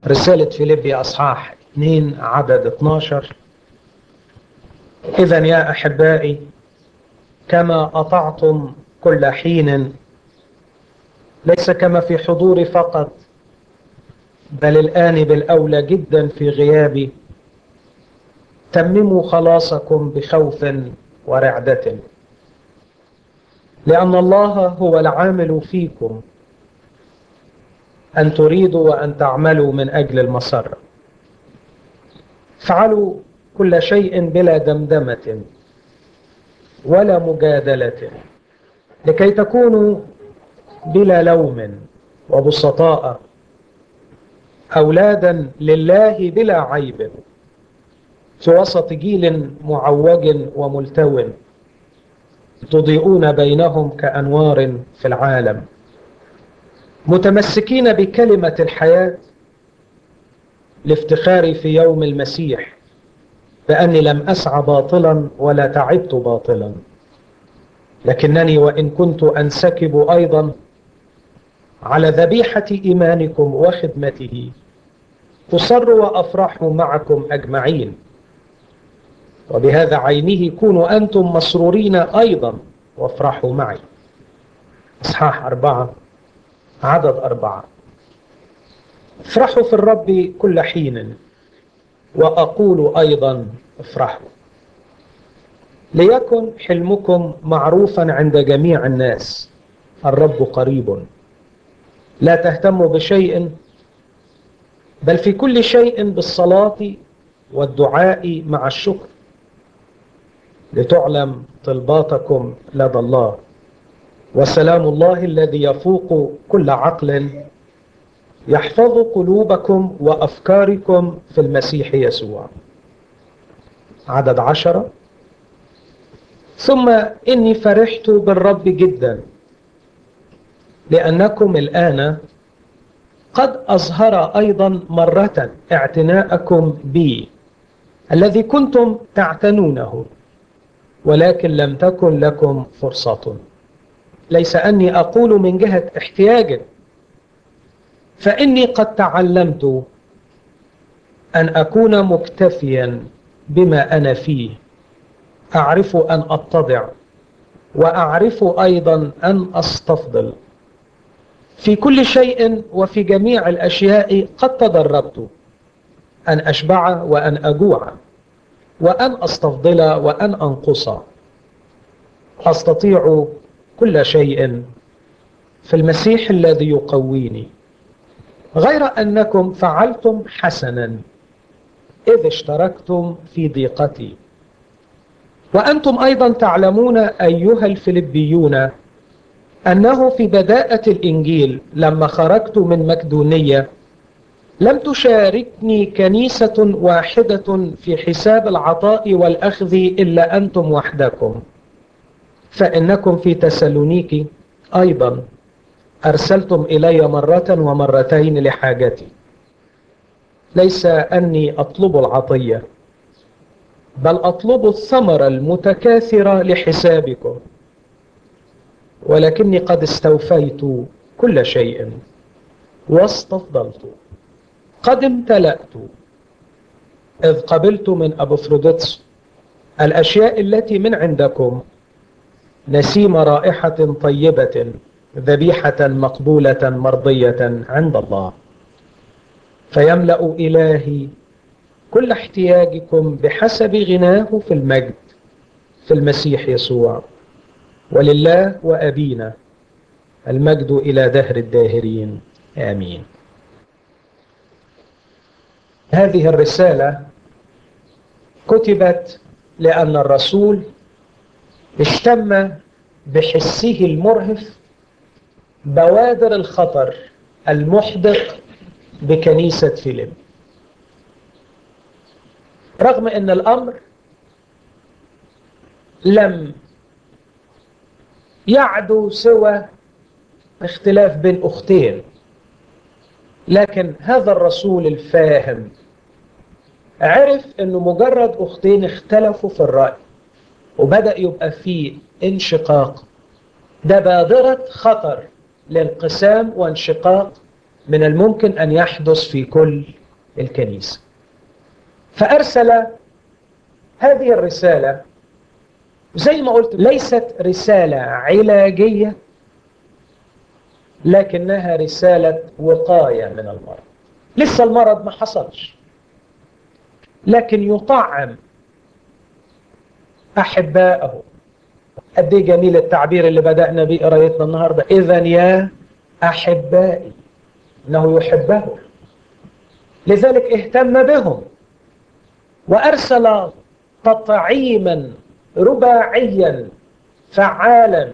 رسالة فيليبي أصحاح 2 عدد 12 إذا يا أحبائي كما أطعتم كل حين ليس كما في حضوري فقط بل الآن بالأولى جدا في غيابي تمموا خلاصكم بخوف ورعدة لأن الله هو العامل فيكم أن تريدوا وأن تعملوا من أجل المسرة فعلوا كل شيء بلا دمدمة ولا مجادلة لكي تكونوا بلا لوم وبسطاء أولادا لله بلا عيب في وسط جيل معوج وملتو تضيئون بينهم كأنوار في العالم متمسكين بكلمة الحياة لافتخاري في يوم المسيح بأني لم أسعى باطلا ولا تعبت باطلا لكنني وإن كنت أنسكب أيضا على ذبيحة إيمانكم وخدمته أصر وأفرح معكم أجمعين وبهذا عينه كونوا أنتم مسرورين أيضا وافرحوا معي إصحاح أربعة عدد أربعة افرحوا في الرب كل حين وأقول أيضا افرحوا ليكن حلمكم معروفا عند جميع الناس الرب قريب لا تهتموا بشيء بل في كل شيء بالصلاة والدعاء مع الشكر لتعلم طلباتكم لدى الله وسلام الله الذي يفوق كل عقل يحفظ قلوبكم وأفكاركم في المسيح يسوع عدد عشرة ثم إني فرحت بالرب جدا لأنكم الآن قد أظهر أيضا مرة اعتناءكم بي الذي كنتم تعتنونه ولكن لم تكن لكم فرصة ليس أني أقول من جهة احتياج فإني قد تعلمت أن أكون مكتفيا بما أنا فيه أعرف أن أتضع وأعرف أيضا أن أستفضل في كل شيء وفي جميع الأشياء قد تدربت أن أشبع وأن أجوع وأن أستفضل وأن أنقص أستطيع كل شيء في المسيح الذي يقويني غير أنكم فعلتم حسنا إذ اشتركتم في ضيقتي وأنتم أيضا تعلمون أيها الفلبيون أنه في بداءة الإنجيل لما خرجت من مكدونية لم تشاركني كنيسة واحدة في حساب العطاء والأخذ إلا أنتم وحدكم فإنكم في تسالونيكي أيضا أرسلتم إلي مرة ومرتين لحاجتي ليس أني أطلب العطية بل أطلب الثمرة المتكاثرة لحسابكم ولكني قد استوفيت كل شيء واستفضلت قد امتلأت إذ قبلت من أبوفروديتس الأشياء التي من عندكم نسيم رائحة طيبة ذبيحة مقبولة مرضية عند الله فيملأ إلهي كل احتياجكم بحسب غناه في المجد في المسيح يسوع ولله وأبينا المجد إلى دهر الداهرين آمين هذه الرسالة كتبت لأن الرسول اشتم بحسه المرهف بوادر الخطر المحدق بكنيسة فيليب رغم أن الأمر لم يعدو سوى اختلاف بين أختين لكن هذا الرسول الفاهم عرف أنه مجرد أختين اختلفوا في الرأي وبدأ يبقى فيه انشقاق ده بادرة خطر لانقسام وانشقاق من الممكن أن يحدث في كل الكنيسة فأرسل هذه الرسالة زي ما قلت ليست رسالة علاجية لكنها رسالة وقاية من المرض لسه المرض ما حصلش لكن يطعم أحبائه قد ايه جميل التعبير اللي بدأنا بيه قرايتنا النهاردة إذا يا أحبائي إنه يحبهم لذلك اهتم بهم وأرسل تطعيما رباعيا فعالا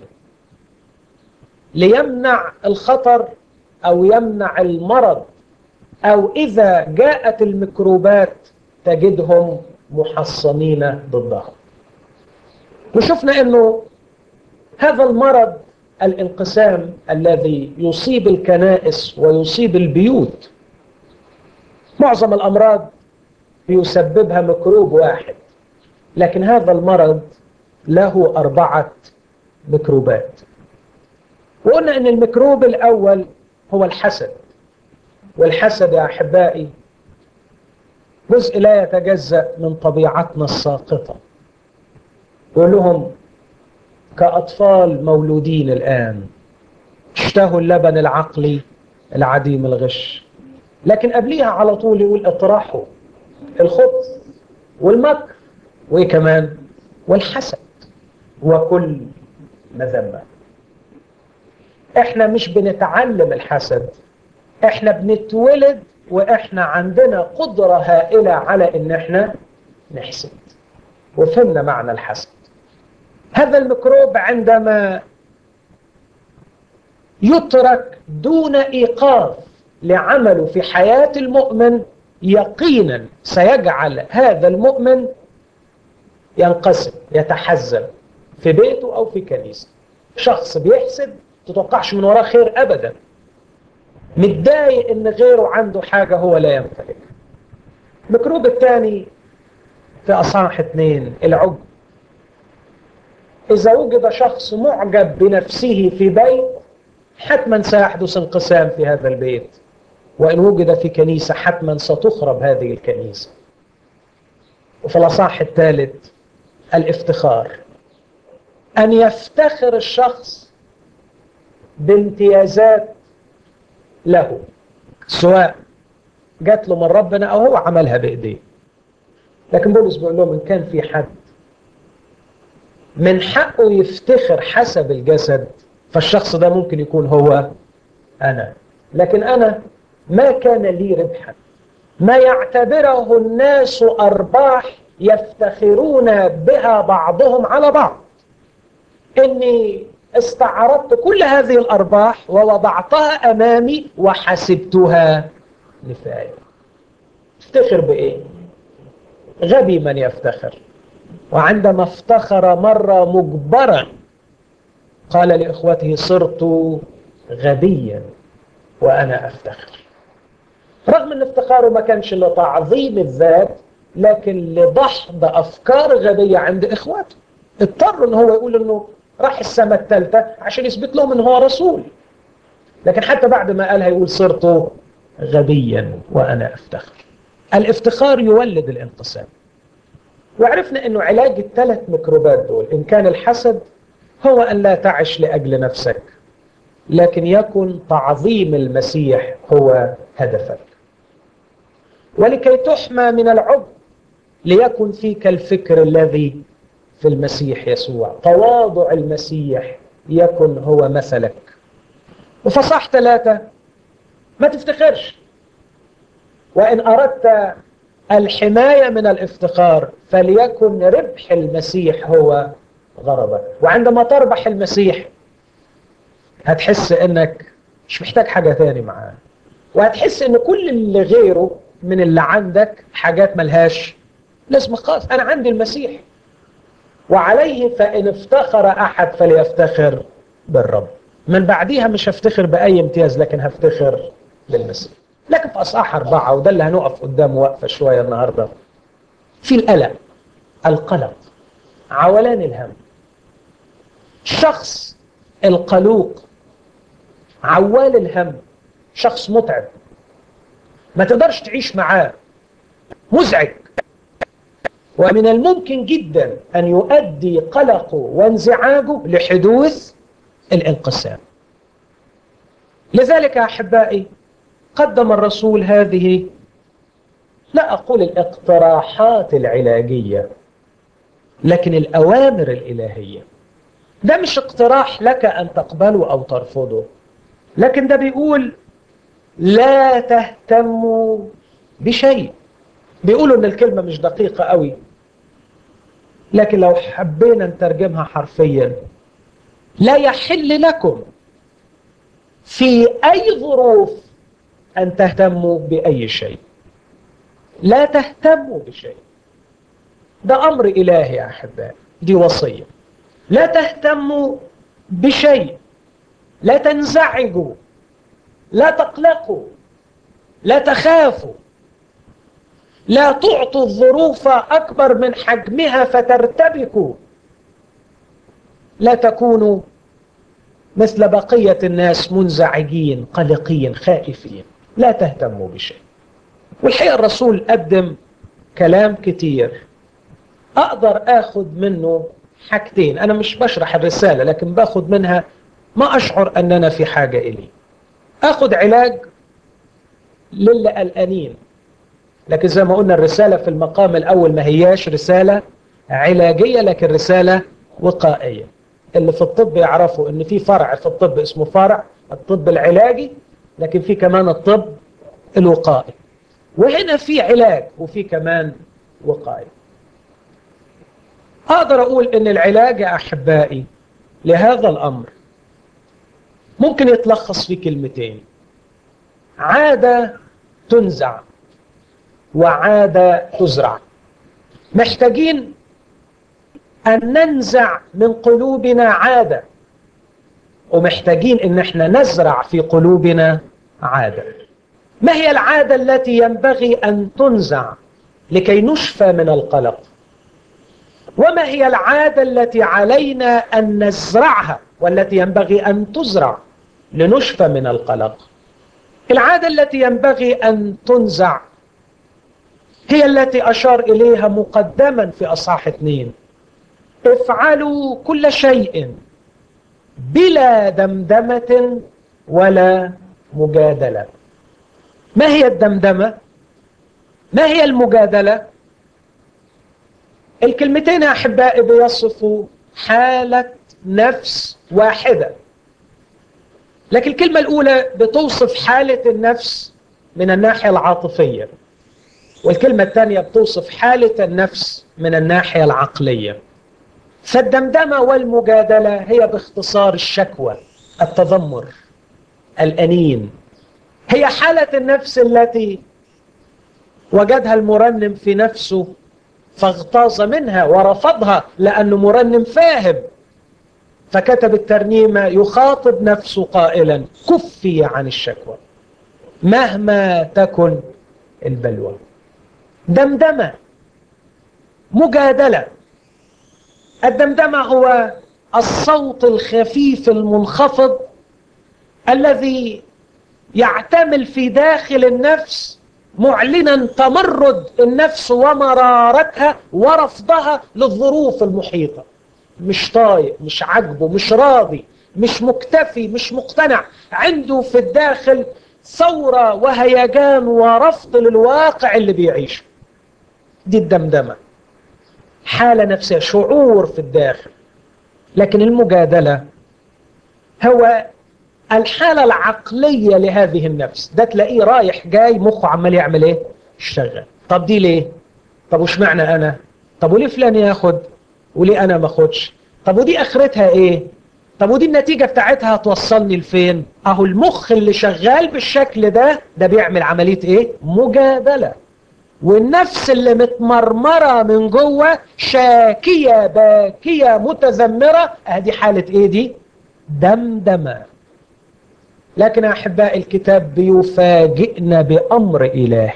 ليمنع الخطر أو يمنع المرض أو إذا جاءت الميكروبات تجدهم محصنين ضدها وشفنا أنه هذا المرض الانقسام الذي يصيب الكنائس ويصيب البيوت معظم الأمراض يسببها ميكروب واحد لكن هذا المرض له أربعة ميكروبات وقلنا أن الميكروب الأول هو الحسد والحسد يا أحبائي جزء لا يتجزأ من طبيعتنا الساقطة يقول لهم كأطفال مولودين الآن اشتهوا اللبن العقلي العديم الغش لكن قبليها على طول يقول اطرحوا الخبث والمكر وايه كمان والحسد وكل مذمة احنا مش بنتعلم الحسد احنا بنتولد واحنا عندنا قدرة هائلة على ان احنا نحسد وفهمنا معنى الحسد هذا الميكروب عندما يترك دون ايقاف لعمله في حياة المؤمن يقينا سيجعل هذا المؤمن ينقسم يتحزن في بيته أو في كنيسة شخص بيحسد تتوقعش من وراه خير أبدا متضايق ان غيره عنده حاجة هو لا يمتلكها الميكروب الثاني في أصحاح اثنين العجب إذا وجد شخص معجب بنفسه في بيت حتما سيحدث انقسام في هذا البيت وإن وجد في كنيسة حتما ستخرب هذه الكنيسة وفي الأصحاح الثالث الافتخار أن يفتخر الشخص بامتيازات له سواء جات له من ربنا أو هو عملها بإيديه لكن بولس بيقول لهم إن كان في حد من حقه يفتخر حسب الجسد فالشخص ده ممكن يكون هو أنا لكن أنا ما كان لي ربحا ما يعتبره الناس أرباح يفتخرون بها بعضهم على بعض إني استعرضت كل هذه الأرباح ووضعتها أمامي وحسبتها نفاية افتخر بإيه؟ غبي من يفتخر وعندما افتخر مرة مجبرا قال لإخوته صرت غبيا وأنا أفتخر رغم أن افتخاره ما كانش لتعظيم الذات لكن لدحض أفكار غبية عند إخواته اضطر أن هو يقول أنه راح السماء الثالثة عشان يثبت لهم أنه هو رسول لكن حتى بعد ما قالها يقول صرت غبيا وأنا أفتخر الافتخار يولد الانقسام وعرفنا أنه علاج الثلاث ميكروبات دول إن كان الحسد هو أن لا تعش لأجل نفسك لكن يكن تعظيم المسيح هو هدفك ولكي تحمى من العب ليكن فيك الفكر الذي في المسيح يسوع تواضع المسيح يكن هو مثلك وفصح ثلاثة ما تفتخرش وإن أردت الحماية من الافتخار فليكن ربح المسيح هو غرضك وعندما تربح المسيح هتحس انك مش محتاج حاجة تاني معاه وهتحس ان كل اللي غيره من اللي عندك حاجات ملهاش لازمة خاص انا عندي المسيح وعليه فان افتخر احد فليفتخر بالرب من بعديها مش هفتخر باي امتياز لكن هفتخر بالمسيح لكن في اصحاح اربعة وده اللي هنقف قدامه وقفة شوية النهاردة في القلق القلق عولان الهم الشخص القلوق عوال الهم شخص متعب ما تقدرش تعيش معاه مزعج ومن الممكن جدا أن يؤدي قلقه وانزعاجه لحدوث الانقسام لذلك أحبائي قدم الرسول هذه لا أقول الاقتراحات العلاجية لكن الأوامر الإلهية ده مش اقتراح لك أن تقبله أو ترفضه لكن ده بيقول لا تهتموا بشيء بيقولوا ان الكلمة مش دقيقة قوي لكن لو حبينا نترجمها حرفيا لا يحل لكم في أي ظروف أن تهتموا بأي شيء لا تهتموا بشيء ده أمر إلهي يا أحبائي دي وصية لا تهتموا بشيء لا تنزعجوا لا تقلقوا لا تخافوا لا تعطوا الظروف أكبر من حجمها فترتبكوا لا تكونوا مثل بقية الناس منزعجين قلقين خائفين لا تهتموا بشيء والحقيقة الرسول قدم كلام كتير أقدر أخذ منه حاجتين أنا مش بشرح الرسالة لكن باخذ منها ما أشعر أننا في حاجة إليه أخذ علاج للي قلقانين لكن زي ما قلنا الرسالة في المقام الأول ما هياش رسالة علاجية لكن رسالة وقائية اللي في الطب يعرفوا ان في فرع في الطب اسمه فرع الطب العلاجي لكن في كمان الطب الوقائي وهنا في علاج وفي كمان وقائي اقدر اقول ان العلاج يا احبائي لهذا الامر ممكن يتلخص في كلمتين عادة تنزع وعادة تزرع محتاجين أن ننزع من قلوبنا عادة ومحتاجين أن احنا نزرع في قلوبنا عادة ما هي العادة التي ينبغي أن تنزع لكي نشفى من القلق وما هي العادة التي علينا أن نزرعها والتي ينبغي أن تزرع لنشفى من القلق العادة التي ينبغي أن تنزع هي التي أشار إليها مقدما في أصحاح اثنين افعلوا كل شيء بلا دمدمة ولا مجادلة ما هي الدمدمة؟ ما هي المجادلة؟ الكلمتين يا أحبائي بيصفوا حالة نفس واحدة لكن الكلمة الأولى بتوصف حالة النفس من الناحية العاطفية والكلمة الثانية بتوصف حالة النفس من الناحية العقلية فالدمدمة والمجادلة هي باختصار الشكوى التذمر الأنين هي حالة النفس التي وجدها المرنم في نفسه فاغتاظ منها ورفضها لأنه مرنم فاهم فكتب الترنيمة يخاطب نفسه قائلا كفي عن الشكوى مهما تكن البلوى دمدمة مجادلة الدمدمة هو الصوت الخفيف المنخفض الذي يعتمل في داخل النفس معلنا تمرد النفس ومرارتها ورفضها للظروف المحيطة مش طايق مش عاجبه مش راضي مش مكتفي مش مقتنع عنده في الداخل ثورة وهيجان ورفض للواقع اللي بيعيشه دي الدمدمة حالة نفسية شعور في الداخل لكن المجادلة هو الحالة العقلية لهذه النفس ده تلاقيه رايح جاي مخه عمال يعمل ايه اشتغل طب دي ليه طب وش معنى انا طب وليه فلان ياخد وليه انا ما اخدش طب ودي اخرتها ايه طب ودي النتيجة بتاعتها هتوصلني لفين اهو المخ اللي شغال بالشكل ده ده بيعمل عملية ايه مجادلة والنفس اللي متمرمرة من جوه شاكية باكية متذمرة ادي حالة ايه دي دمدمة لكن أحباء الكتاب بيفاجئنا بأمر إلهي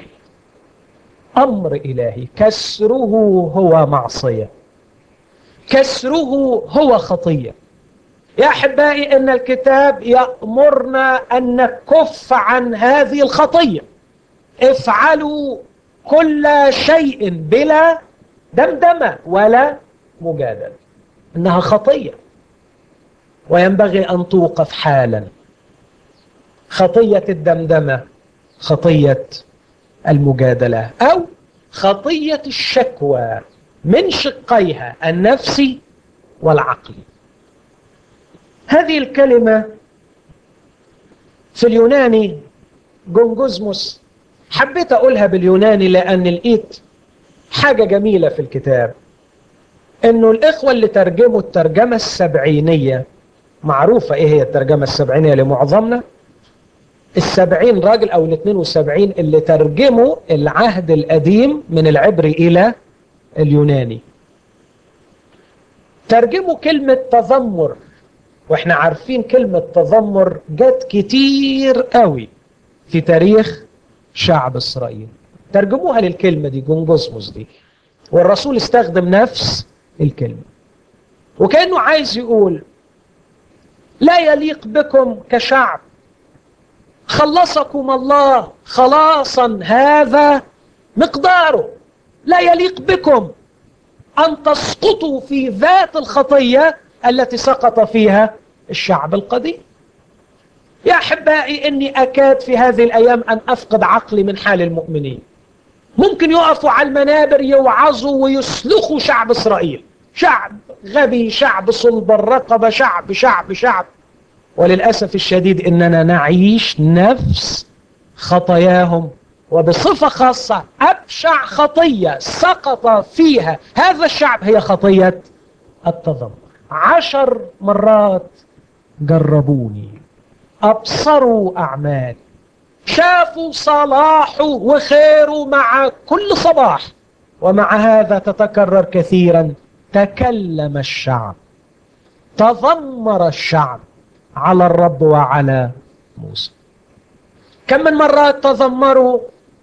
أمر إلهي كسره هو معصية كسره هو خطية يا أحبائي إن الكتاب يأمرنا أن نكف عن هذه الخطية افعلوا كل شيء بلا دمدمة ولا مجادلة إنها خطية وينبغي أن توقف حالا خطية الدمدمة خطية المجادلة أو خطية الشكوى من شقيها النفسي والعقلي هذه الكلمة في اليوناني جونجوزموس حبيت أقولها باليوناني لأن لقيت حاجة جميلة في الكتاب إنه الإخوة اللي ترجموا الترجمة السبعينية معروفة إيه هي الترجمة السبعينية لمعظمنا السبعين راجل أو الاثنين وسبعين اللي ترجموا العهد القديم من العبري إلى اليوناني ترجموا كلمة تذمر واحنا عارفين كلمة تذمر جت كتير قوي في تاريخ شعب إسرائيل ترجموها للكلمة دي جونجوزموس دي والرسول استخدم نفس الكلمة وكأنه عايز يقول لا يليق بكم كشعب خلصكم الله خلاصا هذا مقداره لا يليق بكم أن تسقطوا في ذات الخطية التي سقط فيها الشعب القديم يا أحبائي إني أكاد في هذه الأيام أن أفقد عقلي من حال المؤمنين ممكن يقفوا على المنابر يوعظوا ويسلخوا شعب إسرائيل شعب غبي شعب صلب الرقبة شعب شعب شعب وللأسف الشديد إننا نعيش نفس خطاياهم وبصفة خاصة أبشع خطية سقط فيها هذا الشعب هي خطية التذمر عشر مرات جربوني أبصروا أعمالي شافوا صلاحه وخيره مع كل صباح ومع هذا تتكرر كثيرا تكلم الشعب تذمر الشعب على الرب وعلى موسى كم من مرات تذمروا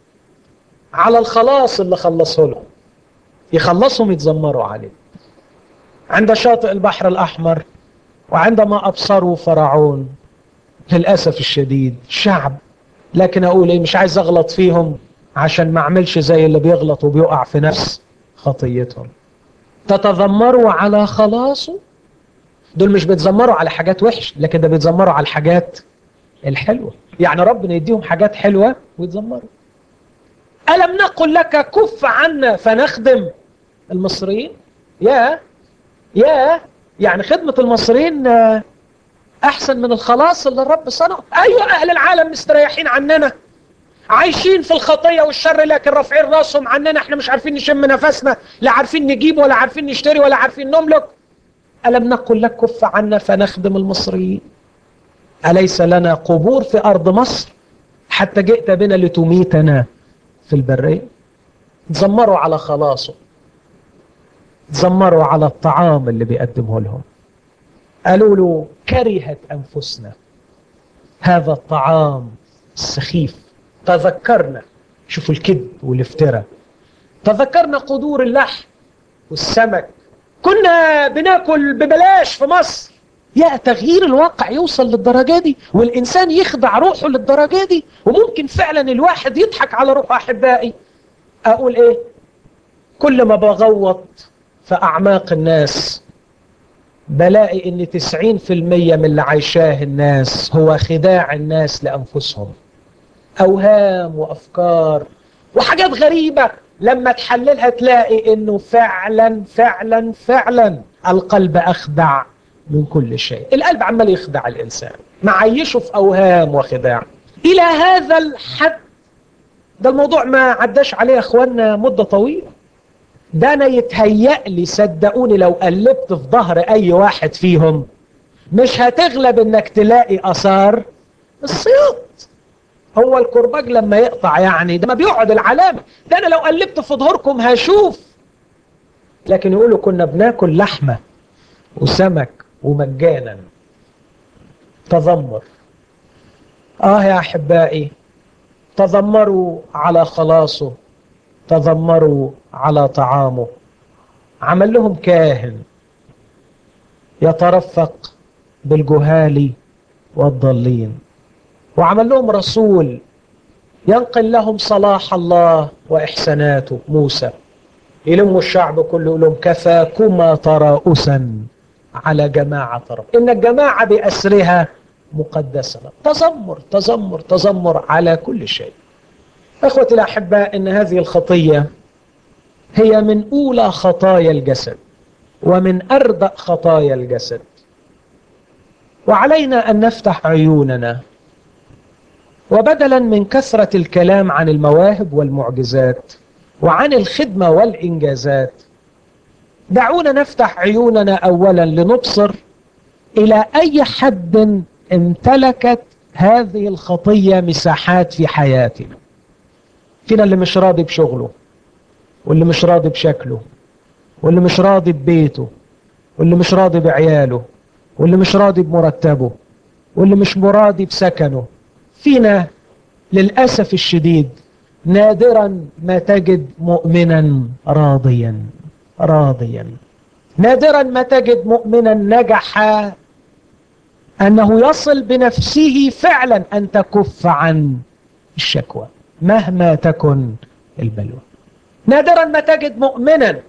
على الخلاص اللي خلصه لهم يخلصهم يتذمروا عليه عند شاطئ البحر الأحمر وعندما أبصروا فرعون للأسف الشديد شعب لكن أقول إيه مش عايز أغلط فيهم عشان ما أعملش زي اللي بيغلط وبيقع في نفس خطيتهم تتذمروا على خلاصه دول مش بيتذمروا على حاجات وحش لكن ده بيتذمروا على الحاجات الحلوة يعني ربنا يديهم حاجات حلوة ويتذمروا ألم نقل لك كف عنا فنخدم المصريين يا يا يعني خدمة المصريين أحسن من الخلاص اللي الرب صنعه أيوة أهل العالم مستريحين عننا عايشين في الخطية والشر لكن رافعين راسهم عننا احنا مش عارفين نشم نفسنا لا عارفين نجيب ولا عارفين نشتري ولا عارفين نملك ألم نقل لك كف عنا فنخدم المصريين أليس لنا قبور في أرض مصر حتى جئت بنا لتميتنا في البرية تزمروا على خلاصه تزمروا على الطعام اللي بيقدمه لهم قالوا له كرهت أنفسنا هذا الطعام السخيف تذكرنا شوفوا الكذب والافتراء تذكرنا قدور اللحم والسمك كنا بناكل ببلاش في مصر يا تغيير الواقع يوصل للدرجة دي والإنسان يخدع روحه للدرجة دي وممكن فعلا الواحد يضحك على روحه أحبائي أقول إيه كل ما بغوط في أعماق الناس بلاقي ان 90% من اللي عايشاه الناس هو خداع الناس لأنفسهم أوهام وأفكار وحاجات غريبة لما تحللها تلاقي انه فعلا فعلا فعلا القلب أخدع من كل شيء القلب عمال يخدع الإنسان معيشه في أوهام وخداع إلى هذا الحد ده الموضوع ما عداش عليه يا أخوانا مدة طويلة ده أنا يتهيأ لي صدقوني لو قلبت في ظهر أي واحد فيهم مش هتغلب إنك تلاقي أثار الصياد هو الكرباج لما يقطع يعني ده ما بيقعد العلامة ده أنا لو قلبت في ظهوركم هشوف لكن يقولوا كنا بناكل لحمة وسمك ومجانا تذمر آه يا أحبائي تذمروا على خلاصه تذمروا على طعامه عمل لهم كاهن يترفق بالجهال والضالين وعمل لهم رسول ينقل لهم صلاح الله وإحساناته موسى يلموا الشعب كله يقول لهم كفاكما تراؤسا على جماعة رب إن الجماعة بأسرها مقدسة تذمر تذمر تذمر على كل شيء أخوتي الأحباء إن هذه الخطية هي من أولى خطايا الجسد ومن أردأ خطايا الجسد وعلينا أن نفتح عيوننا وبدلا من كثرة الكلام عن المواهب والمعجزات وعن الخدمة والإنجازات دعونا نفتح عيوننا أولا لنبصر إلى أي حد امتلكت هذه الخطية مساحات في حياتنا فينا اللي مش راضي بشغله واللي مش راضي بشكله واللي مش راضي ببيته واللي مش راضي بعياله واللي مش راضي بمرتبه واللي مش مراضي بسكنه فينا للأسف الشديد نادرا ما تجد مؤمنا راضيا راضيا نادرا ما تجد مؤمنا نجح أنه يصل بنفسه فعلا أن تكف عن الشكوى مهما تكن البلوى نادرا ما تجد مؤمنا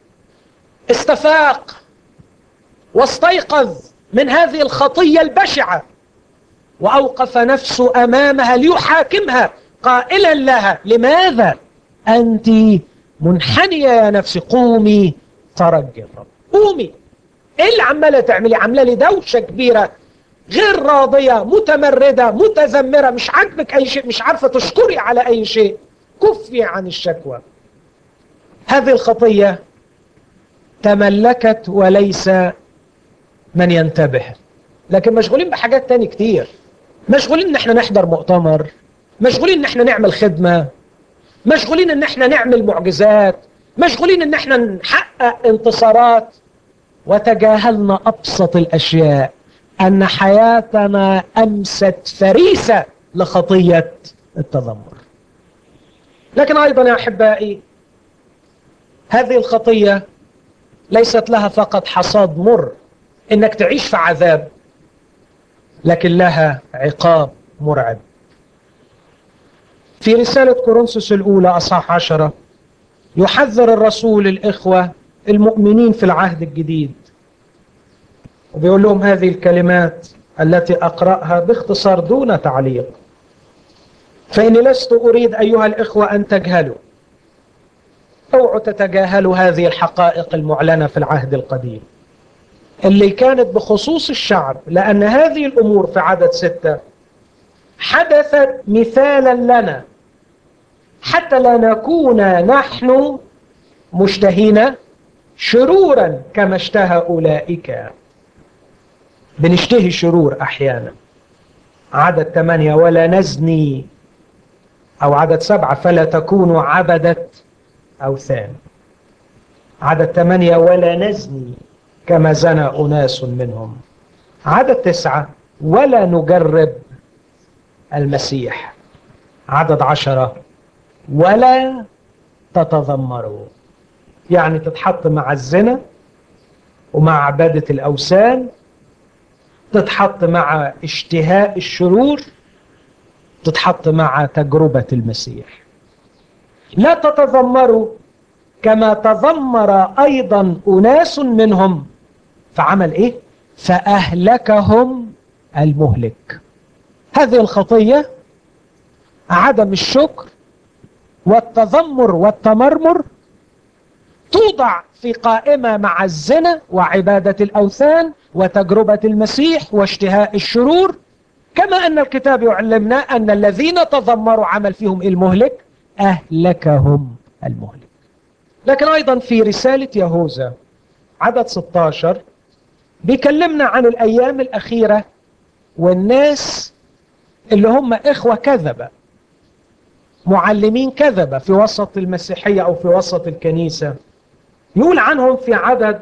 استفاق واستيقظ من هذه الخطية البشعة وأوقف نفسه أمامها ليحاكمها قائلا لها لماذا أنت منحنية يا نفسي قومي ترجي الرب قومي ايه اللي عمالة تعملي عاملة لي دوشة كبيرة غير راضية متمردة متذمرة مش عاجبك أي شيء مش عارفة تشكري على أي شيء كفي عن الشكوى هذه الخطية تملكت وليس من ينتبه لكن مشغولين بحاجات تاني كتير مشغولين ان احنا نحضر مؤتمر مشغولين ان احنا نعمل خدمة مشغولين ان احنا نعمل معجزات مشغولين ان احنا نحقق انتصارات وتجاهلنا ابسط الاشياء ان حياتنا امست فريسة لخطية التذمر لكن ايضا يا احبائي هذه الخطية ليست لها فقط حصاد مر انك تعيش في عذاب لكن لها عقاب مرعب في رسالة كورنثوس الأولى أصحاح عشرة يحذر الرسول الإخوة المؤمنين في العهد الجديد وبيقول لهم هذه الكلمات التي أقرأها باختصار دون تعليق فإني لست أريد أيها الإخوة أن تجهلوا اوعوا تتجاهلوا هذه الحقائق المعلنة في العهد القديم اللي كانت بخصوص الشعب لأن هذه الأمور في عدد ستة حدثت مثالا لنا حتى لا نكون نحن مشتهين شرورا كما اشتهى أولئك بنشتهي الشرور أحيانا عدد ثمانية ولا نزني أو عدد سبعة فلا تكونوا عبدة أوثان عدد ثمانية ولا نزني كما زنى أناس منهم عدد تسعة ولا نجرب المسيح عدد عشرة ولا تتذمروا يعني تتحط مع الزنا ومع عبادة الأوثان تتحط مع اشتهاء الشرور تتحط مع تجربة المسيح لا تتذمروا كما تذمر أيضا أناس منهم فعمل إيه؟ فأهلكهم المهلك هذه الخطية عدم الشكر والتذمر والتمرمر توضع في قائمة مع الزنا وعبادة الأوثان وتجربة المسيح واشتهاء الشرور كما أن الكتاب يعلمنا أن الذين تذمروا عمل فيهم المهلك أهلكهم المهلك لكن أيضا في رسالة يهوذا عدد 16 بيكلمنا عن الأيام الأخيرة والناس اللي هم إخوة كذبة معلمين كذبة في وسط المسيحية أو في وسط الكنيسة يقول عنهم في عدد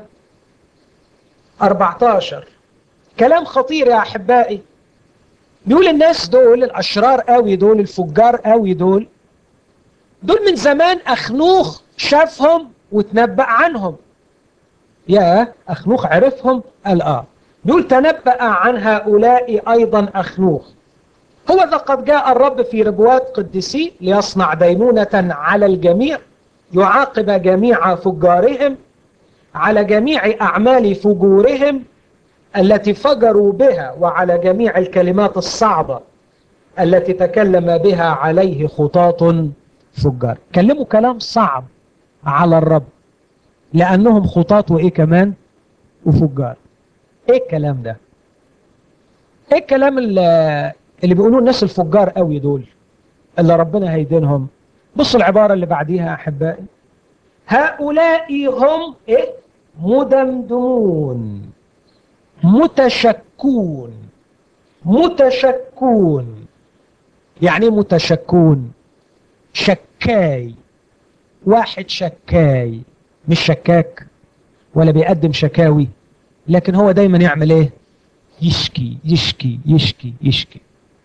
14 كلام خطير يا أحبائي بيقول الناس دول الأشرار قوي دول الفجار قوي دول دول من زمان أخنوخ شافهم وتنبأ عنهم يا أخنوخ عرفهم قال آه بيقول تنبأ عن هؤلاء أيضا أخنوخ هو ذا قد جاء الرب في ربوات قدسي ليصنع دينونة على الجميع يعاقب جميع فجارهم على جميع أعمال فجورهم التي فجروا بها وعلى جميع الكلمات الصعبة التي تكلم بها عليه خطاة فجار كلموا كلام صعب على الرب لأنهم خطاة وإيه كمان وفجار إيه الكلام ده إيه الكلام اللي, اللي بيقولوه الناس الفجار قوي دول اللي ربنا هيدينهم بصوا العبارة اللي بعديها أحبائي هؤلاء هم إيه مدمدمون متشكون متشكون يعني متشكون شكاي واحد شكاي مش شكاك ولا بيقدم شكاوي لكن هو دايما يعمل ايه يشكي يشكي يشكي يشكي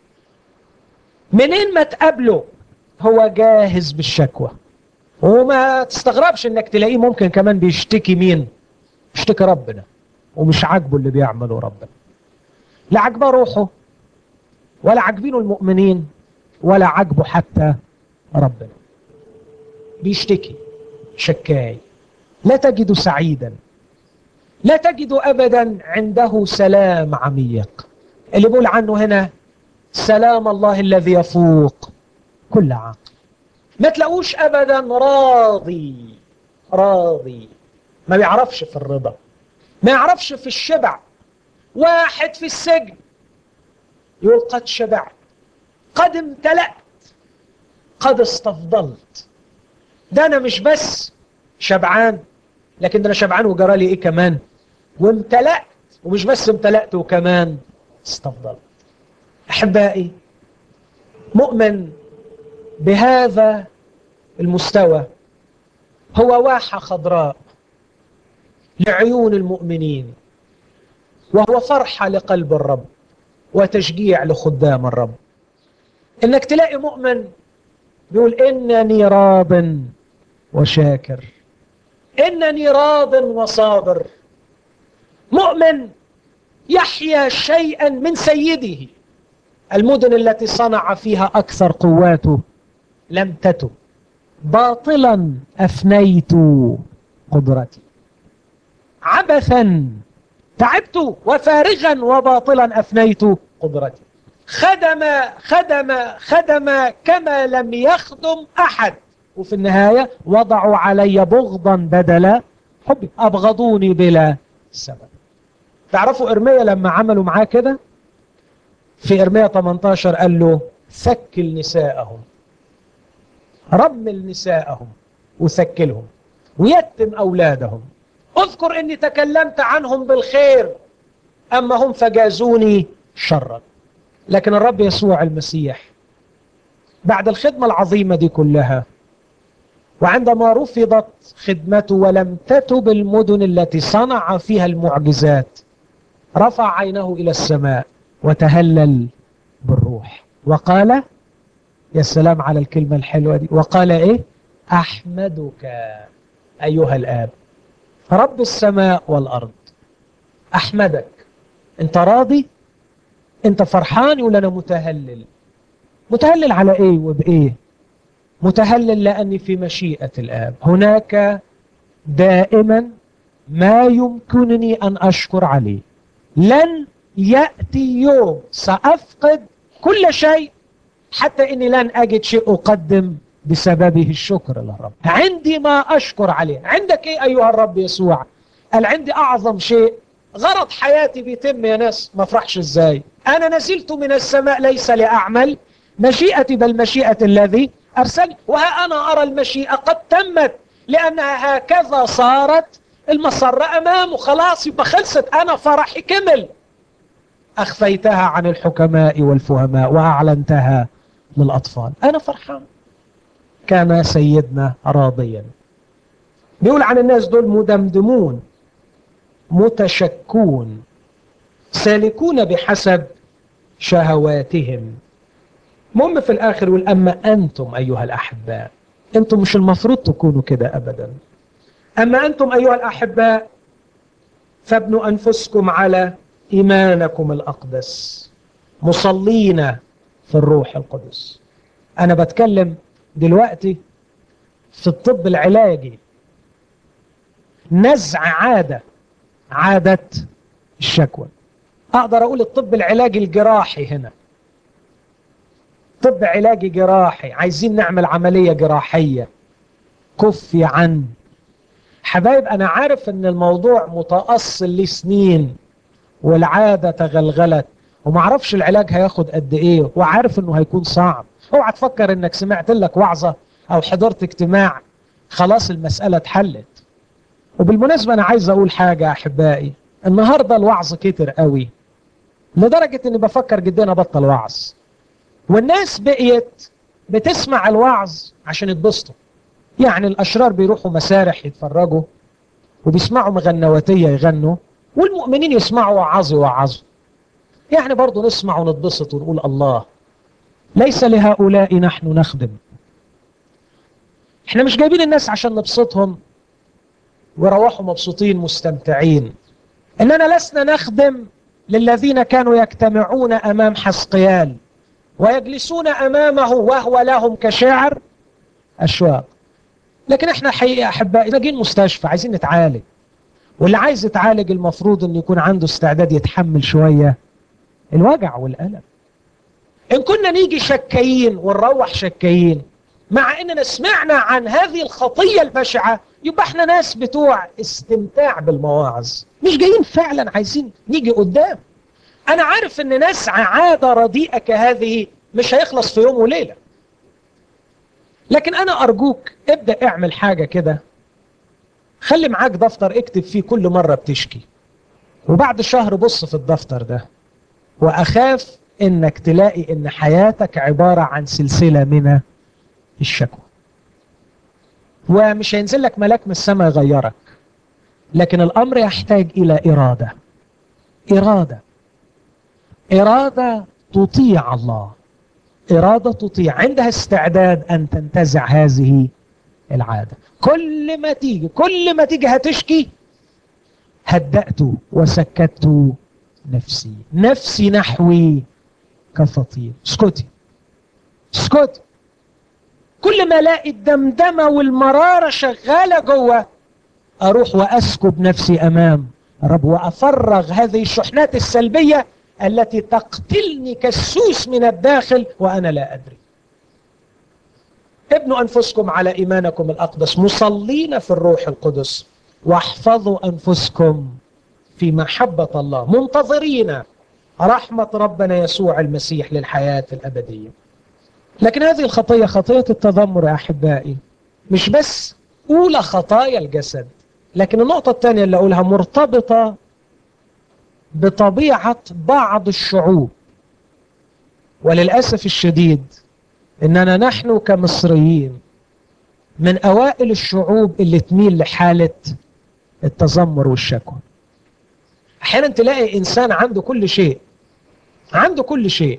منين ما تقابله هو جاهز بالشكوى وما تستغربش انك تلاقيه ممكن كمان بيشتكي مين بيشتكي ربنا ومش عاجبه اللي بيعمله ربنا لا عاجبه روحه ولا عاجبينه المؤمنين ولا عاجبه حتى ربنا بيشتكي شكاي لا تجد سعيدا لا تجد ابدا عنده سلام عميق اللي بيقول عنه هنا سلام الله الذي يفوق كل عقل ما تلاقوش ابدا راضي راضي ما بيعرفش في الرضا ما يعرفش في الشبع واحد في السجن يقول قد شبعت قد امتلأت قد استفضلت ده انا مش بس شبعان لكن ده انا شبعان وجرى لي ايه كمان وامتلأت ومش بس امتلأت وكمان استفضلت احبائي مؤمن بهذا المستوى هو واحة خضراء لعيون المؤمنين وهو فرحة لقلب الرب وتشجيع لخدام الرب انك تلاقي مؤمن بيقول انني راض وشاكر انني راض وصابر مؤمن يحيا شيئا من سيده المدن التي صنع فيها اكثر قواته لم تتب باطلا افنيت قدرتي عبثا تعبت وفارغا وباطلا افنيت قدرتي خدم خدم خدم كما لم يخدم احد وفي النهايه وضعوا علي بغضا بدل حبي ابغضوني بلا سبب تعرفوا ارميا لما عملوا معاه كده في ارميا 18 قال له ثكل نساءهم رمل نساءهم وثكلهم ويتم اولادهم اذكر اني تكلمت عنهم بالخير اما هم فجازوني شرا لكن الرب يسوع المسيح بعد الخدمه العظيمه دي كلها وعندما رفضت خدمته ولم تتب المدن التي صنع فيها المعجزات رفع عينه الى السماء وتهلل بالروح وقال يا سلام على الكلمه الحلوه دي وقال ايه احمدك ايها الاب رب السماء والارض احمدك انت راضي انت فرحان يقول انا متهلل متهلل على ايه وبايه متهلل لاني في مشيئه الاب هناك دائما ما يمكنني ان اشكر عليه لن ياتي يوم سافقد كل شيء حتى اني لن اجد شيء اقدم بسببه الشكر للرب عندي ما أشكر عليه عندك إيه أيها الرب يسوع قال عندي أعظم شيء غرض حياتي بيتم يا ناس ما افرحش ازاي أنا نزلت من السماء ليس لأعمل مشيئتي بل مشيئة الذي أرسلني وها أنا أرى المشيئة قد تمت لأنها هكذا صارت المسرة أمامه خلاص يبقى خلصت أنا فرحي كمل أخفيتها عن الحكماء والفهماء وأعلنتها للأطفال أنا فرحان كان سيدنا راضيا بيقول عن الناس دول مدمدمون متشكون سالكون بحسب شهواتهم المهم في الآخر يقول أما أنتم أيها الأحباء أنتم مش المفروض تكونوا كده أبدا أما أنتم أيها الأحباء فابنوا أنفسكم على إيمانكم الأقدس مصلين في الروح القدس أنا بتكلم دلوقتي في الطب العلاجي نزع عادة عادة الشكوى أقدر أقول الطب العلاجي الجراحي هنا طب علاجي جراحي عايزين نعمل عملية جراحية كفي عن حبايب أنا عارف أن الموضوع متأصل لسنين والعادة تغلغلت ومعرفش العلاج هياخد قد إيه وعارف أنه هيكون صعب اوعى تفكر أنك سمعت لك وعظة أو حضرت اجتماع خلاص المسألة اتحلت وبالمناسبة أنا عايز أقول حاجة أحبائي النهاردة الوعظ كتر قوي لدرجة أني بفكر جدا أبطل وعظ والناس بقيت بتسمع الوعظ عشان يتبسطوا يعني الأشرار بيروحوا مسارح يتفرجوا وبيسمعوا مغنواتية يغنوا والمؤمنين يسمعوا وعظ وعظ يعني برضو نسمع ونتبسط ونقول الله ليس لهؤلاء نحن نخدم احنا مش جايبين الناس عشان نبسطهم ويروحوا مبسوطين مستمتعين اننا لسنا نخدم للذين كانوا يجتمعون امام حسقيال ويجلسون امامه وهو لهم كشاعر اشواق لكن احنا حقيقه احبائي لاجين مستشفى عايزين نتعالج واللي عايز يتعالج المفروض انه يكون عنده استعداد يتحمل شويه الوجع والالم ان كنا نيجي شكايين ونروح شكايين مع اننا سمعنا عن هذه الخطيه البشعه يبقى احنا ناس بتوع استمتاع بالمواعظ مش جايين فعلا عايزين نيجي قدام انا عارف ان نسعى عاده رديئه كهذه مش هيخلص في يوم وليله لكن انا ارجوك ابدا اعمل حاجه كده خلي معاك دفتر اكتب فيه كل مره بتشكي وبعد شهر بص في الدفتر ده واخاف انك تلاقي ان حياتك عباره عن سلسله من الشكوى ومش هينزل لك ملاك من السماء يغيرك لكن الامر يحتاج الى اراده اراده اراده تطيع الله اراده تطيع عندها استعداد ان تنتزع هذه العاده كل ما تيجي كل ما تيجي هتشكي هدأت وسكت نفسي نفسي نحوي كفطير اسكتي اسكتي كل ما الاقي الدمدمه والمراره شغاله جوه اروح واسكب نفسي امام رب وافرغ هذه الشحنات السلبيه التي تقتلني كالسوس من الداخل وانا لا ادري ابنوا انفسكم على ايمانكم الاقدس مصلين في الروح القدس واحفظوا انفسكم في محبه الله منتظرين رحمه ربنا يسوع المسيح للحياه الابديه لكن هذه الخطيه خطيه التذمر يا احبائي مش بس اولى خطايا الجسد لكن النقطه الثانيه اللي اقولها مرتبطه بطبيعه بعض الشعوب وللاسف الشديد اننا نحن كمصريين من اوائل الشعوب اللي تميل لحاله التذمر والشكوى احيانا تلاقي انسان عنده كل شيء عنده كل شيء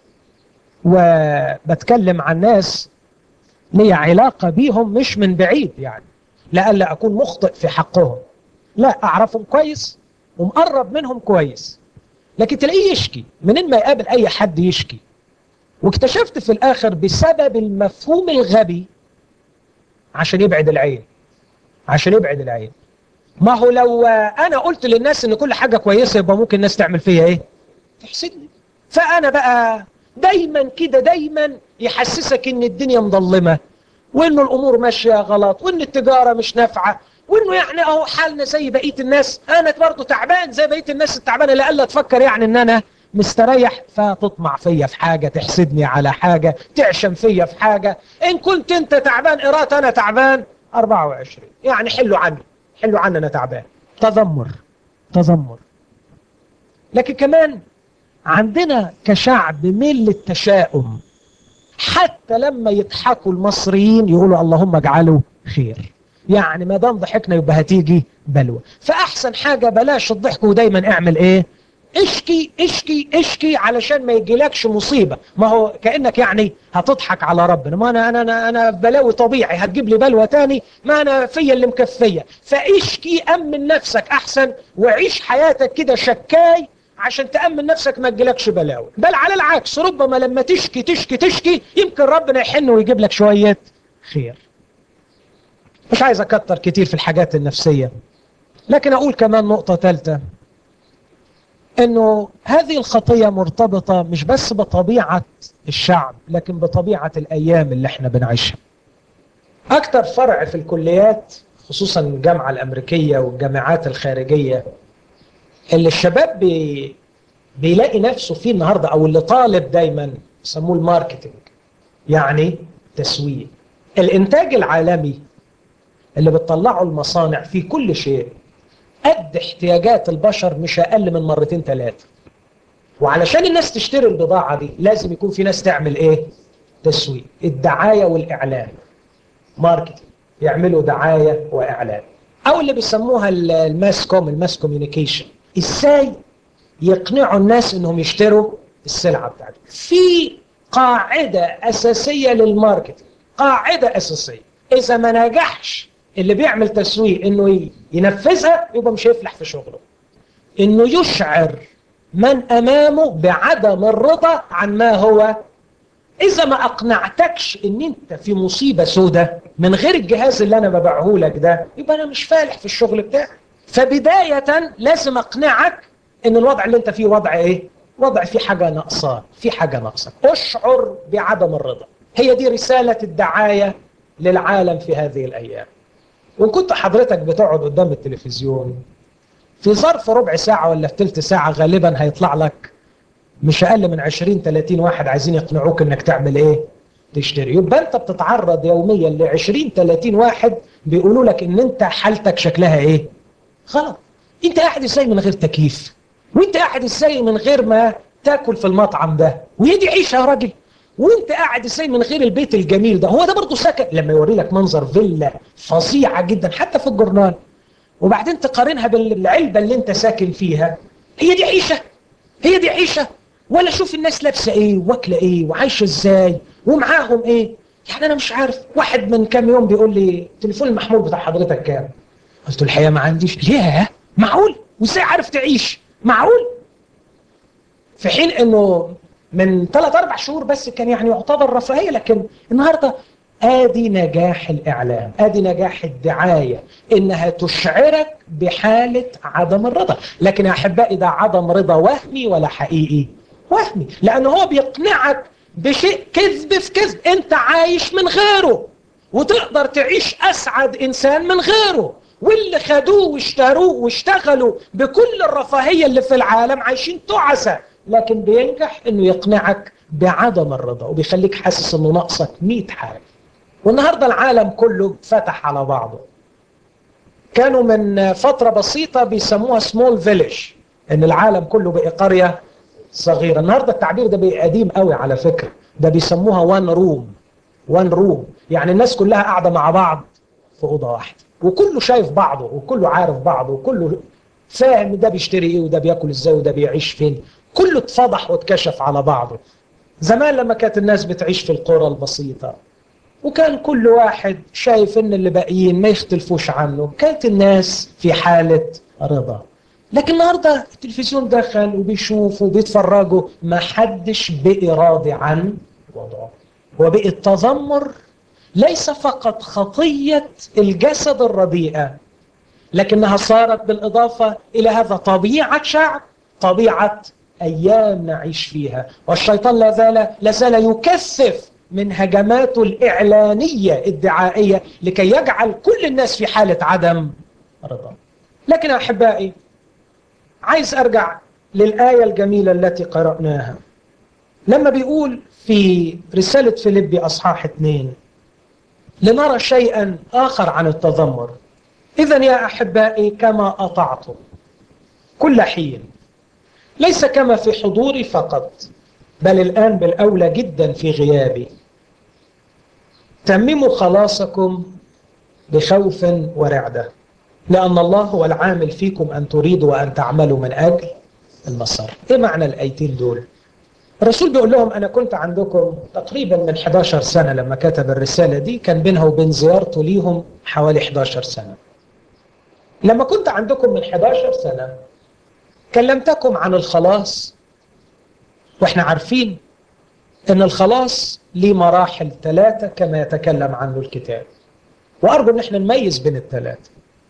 وبتكلم عن ناس لي علاقة بيهم مش من بعيد يعني لألا أكون مخطئ في حقهم لا أعرفهم كويس ومقرب منهم كويس لكن تلاقيه يشكي منين ما يقابل أي حد يشكي واكتشفت في الآخر بسبب المفهوم الغبي عشان يبعد العين عشان يبعد العين ما هو لو أنا قلت للناس إن كل حاجة كويسة يبقى ممكن الناس تعمل فيا إيه؟ تحسدني فأنا بقى دايما كده دايما يحسسك ان الدنيا مظلمه وانه الامور ماشيه غلط وان التجاره مش نافعه وانه يعني اهو حالنا زي بقيه الناس انا برضه تعبان زي بقيه الناس التعبانه لألا تفكر يعني ان انا مستريح فتطمع فيا في حاجه تحسدني على حاجه تعشم فيا في حاجه ان كنت انت تعبان قرات انا تعبان 24 يعني حلوا عني حلوا عني انا تعبان تذمر تذمر لكن كمان عندنا كشعب ميل للتشاؤم حتى لما يضحكوا المصريين يقولوا اللهم اجعله خير يعني ما دام ضحكنا يبقى هتيجي بلوى فاحسن حاجه بلاش الضحك ودايما اعمل ايه اشكي اشكي اشكي علشان ما يجيلكش مصيبه ما هو كانك يعني هتضحك على ربنا ما انا انا انا, أنا بلاوي طبيعي هتجيب لي بلوى تاني ما انا فيا اللي مكفيه فاشكي امن نفسك احسن وعيش حياتك كده شكاي عشان تأمن نفسك ما تجيلكش بلاوي بل على العكس ربما لما تشكي تشكي تشكي يمكن ربنا يحن ويجيب لك شوية خير مش عايز أكتر كتير في الحاجات النفسية لكن أقول كمان نقطة ثالثة أنه هذه الخطية مرتبطة مش بس بطبيعة الشعب لكن بطبيعة الأيام اللي احنا بنعيشها أكتر فرع في الكليات خصوصا الجامعة الأمريكية والجامعات الخارجية اللي الشباب بي بيلاقي نفسه فيه النهاردة أو اللي طالب دايما يسموه الماركتينج يعني تسويق الإنتاج العالمي اللي بتطلعه المصانع في كل شيء قد احتياجات البشر مش أقل من مرتين ثلاثة وعلشان الناس تشتري البضاعة دي لازم يكون في ناس تعمل ايه تسويق الدعاية والإعلان ماركتينج يعملوا دعاية وإعلان أو اللي بيسموها الماس كوم الماس كوميونيكيشن إزاي يقنعوا الناس إنهم يشتروا السلعة بتاعتهم في قاعدة أساسية للماركتينج قاعدة أساسية إذا ما نجحش اللي بيعمل تسويق إنه ينفذها يبقى مش هيفلح في شغله إنه يشعر من أمامه بعدم الرضا عن ما هو إذا ما أقنعتكش إن أنت في مصيبة سودة من غير الجهاز اللي أنا ببيعه لك ده يبقى أنا مش فالح في الشغل بتاعي فبداية لازم أقنعك إن الوضع اللي أنت فيه وضع إيه؟ وضع فيه حاجة ناقصة في حاجة ناقصة أشعر بعدم الرضا هي دي رسالة الدعاية للعالم في هذه الأيام وإن كنت حضرتك بتقعد قدام التلفزيون في ظرف ربع ساعة ولا في ثلث ساعة غالبا هيطلع لك مش أقل من 20 30 واحد عايزين يقنعوك إنك تعمل إيه؟ تشتري يبقى أنت بتتعرض يوميا ل 20 30 واحد بيقولوا لك إن أنت حالتك شكلها إيه؟ غلط أنت قاعد إزاي من غير تكييف؟ وأنت قاعد إزاي من غير ما تاكل في المطعم ده؟ وهي دي عيشة يا راجل؟ وانت قاعد ازاي من غير البيت الجميل ده هو ده برضه سكن لما يوري لك منظر فيلا فظيعه جدا حتى في الجورنال وبعدين تقارنها بالعلبه اللي انت ساكن فيها هي دي عيشه هي دي عيشه ولا شوف الناس لابسه ايه واكله ايه وعايشه ازاي ومعاهم ايه يعني انا مش عارف واحد من كام يوم بيقول لي التليفون المحمول بتاع حضرتك كام قلت له الحقيقه ما عنديش ليه معقول وازاي عارف تعيش معقول في حين انه من ثلاث اربع شهور بس كان يعني يعتبر رفاهيه لكن النهارده ادي نجاح الاعلام ادي نجاح الدعايه انها تشعرك بحاله عدم الرضا لكن يا احبائي ده عدم رضا وهمي ولا حقيقي وهمي لان هو بيقنعك بشيء كذب في كذب انت عايش من غيره وتقدر تعيش اسعد انسان من غيره واللي خدوه واشتروه واشتغلوا بكل الرفاهيه اللي في العالم عايشين تعسه لكن بينجح انه يقنعك بعدم الرضا وبيخليك حاسس انه ناقصك 100 حاجه والنهارده العالم كله فتح على بعضه كانوا من فتره بسيطه بيسموها سمول فيليج ان العالم كله بقى قريه صغيره النهارده التعبير ده بقى قديم قوي على فكره ده بيسموها وان روم وان روم يعني الناس كلها قاعده مع بعض في اوضه واحده وكله شايف بعضه وكله عارف بعضه وكله فاهم ده بيشتري ايه وده بياكل ازاي وده بيعيش فين كله اتفضح واتكشف على بعضه زمان لما كانت الناس بتعيش في القرى البسيطة وكان كل واحد شايف ان اللي باقيين ما يختلفوش عنه كانت الناس في حالة رضا لكن النهاردة التلفزيون دخل وبيشوف وبيتفرجوا ما حدش بقي راضي عن وضعه وبقي التذمر ليس فقط خطية الجسد الرديئة لكنها صارت بالإضافة إلى هذا طبيعة شعب طبيعة أيام نعيش فيها والشيطان لا زال لا زال يكثف من هجماته الإعلانية الدعائية لكي يجعل كل الناس في حالة عدم رضا لكن أحبائي عايز أرجع للآية الجميلة التي قرأناها لما بيقول في رسالة فيليبي أصحاح اثنين لنرى شيئا آخر عن التذمر إذا يا أحبائي كما أطعتم كل حين ليس كما في حضوري فقط بل الآن بالأولى جدا في غيابي تمموا خلاصكم بخوف ورعدة لأن الله هو العامل فيكم أن تريدوا وأن تعملوا من أجل المسار إيه معنى الآيتين دول الرسول بيقول لهم أنا كنت عندكم تقريبا من 11 سنة لما كتب الرسالة دي كان بينها وبين زيارته ليهم حوالي 11 سنة لما كنت عندكم من 11 سنة كلمتكم عن الخلاص واحنا عارفين ان الخلاص ليه مراحل ثلاثة كما يتكلم عنه الكتاب وارجو ان احنا نميز بين الثلاثة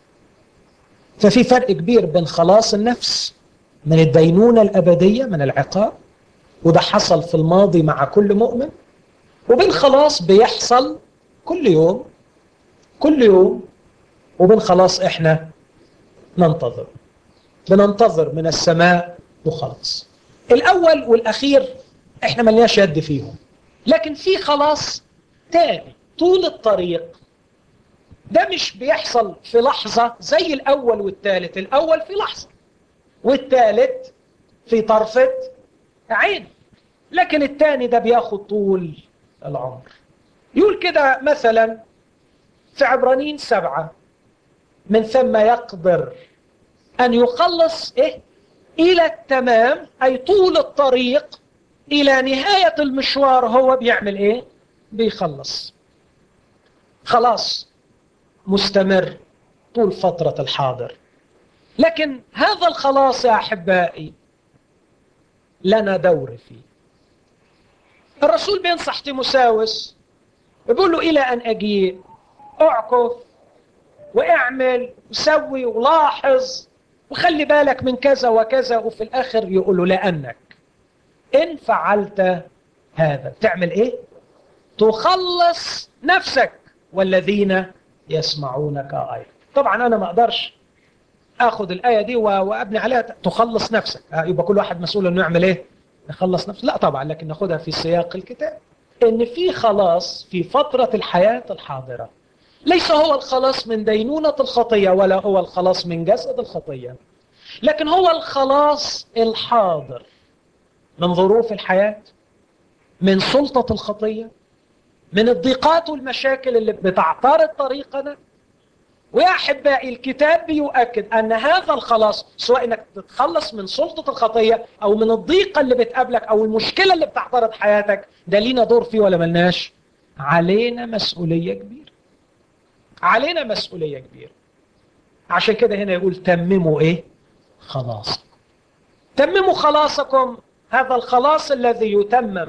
ففي فرق كبير بين خلاص النفس من الدينونة الأبدية من العقاب وده حصل في الماضي مع كل مؤمن وبين خلاص بيحصل كل يوم كل يوم وبين خلاص احنا ننتظر بننتظر من السماء وخلاص الاول والاخير احنا ملناش يد فيهم لكن في خلاص تاني طول الطريق ده مش بيحصل في لحظة زي الأول والثالث الأول في لحظة والثالث في طرفة عين لكن الثاني ده بياخد طول العمر يقول كده مثلا في عبرانيين سبعة من ثم يقدر أن يخلص إيه؟ إلى التمام أي طول الطريق إلى نهاية المشوار هو بيعمل إيه؟ بيخلص خلاص مستمر طول فترة الحاضر لكن هذا الخلاص يا أحبائي لنا دور فيه الرسول بينصح تيموساوس يقول له إلى أن أجيء اعكف واعمل وسوي ولاحظ وخلي بالك من كذا وكذا وفي الآخر يقول له لأنك إن فعلت هذا تعمل إيه؟ تخلص نفسك والذين يسمعونك أيضا طبعا أنا ما أقدرش أخذ الآية دي وأبني عليها تخلص نفسك يبقى كل واحد مسؤول أنه يعمل إيه؟ يخلص نفسه لا طبعا لكن ناخدها في سياق الكتاب ان في خلاص في فترة الحياة الحاضرة ليس هو الخلاص من دينونة الخطية ولا هو الخلاص من جسد الخطية لكن هو الخلاص الحاضر من ظروف الحياة من سلطة الخطية من الضيقات والمشاكل اللي بتعترض طريقنا ويا احبائي الكتاب بيؤكد ان هذا الخلاص سواء انك تتخلص من سلطه الخطيه او من الضيقه اللي بتقابلك او المشكله اللي بتعترض حياتك ده لينا دور فيه ولا ملناش؟ علينا مسؤوليه كبيره. علينا مسؤوليه كبيره. عشان كده هنا يقول تمموا ايه؟ خلاصكم. تمموا خلاصكم هذا الخلاص الذي يتمم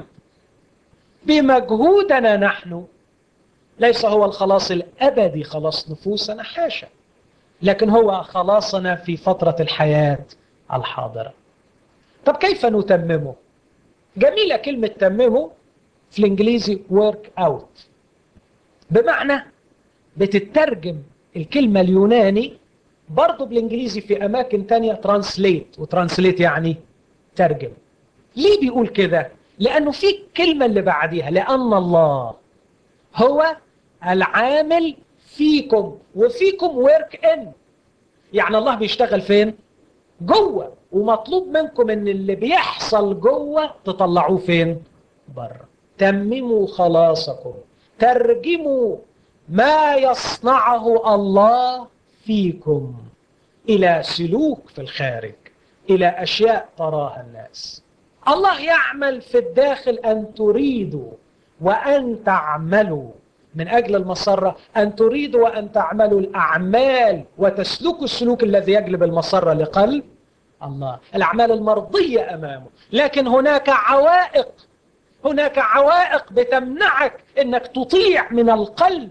بمجهودنا نحن ليس هو الخلاص الأبدي خلاص نفوسنا حاشا لكن هو خلاصنا في فترة الحياة الحاضرة طب كيف نتممه جميلة كلمة تممه في الإنجليزي work out بمعنى بتترجم الكلمة اليوناني برضه بالإنجليزي في أماكن تانية ترانسليت وترانسليت يعني ترجم ليه بيقول كده لأنه في الكلمة اللي بعديها لأن الله هو العامل فيكم وفيكم ورك ان يعني الله بيشتغل فين جوه ومطلوب منكم ان اللي بيحصل جوه تطلعوه فين بره تمموا خلاصكم ترجموا ما يصنعه الله فيكم الى سلوك في الخارج الى اشياء تراها الناس الله يعمل في الداخل ان تريدوا وأن تعملوا من أجل المسرة أن تريدوا وأن تعملوا الأعمال وتسلكوا السلوك الذي يجلب المسرة لقلب الله الأعمال المرضية أمامه لكن هناك عوائق هناك عوائق بتمنعك أنك تطيع من القلب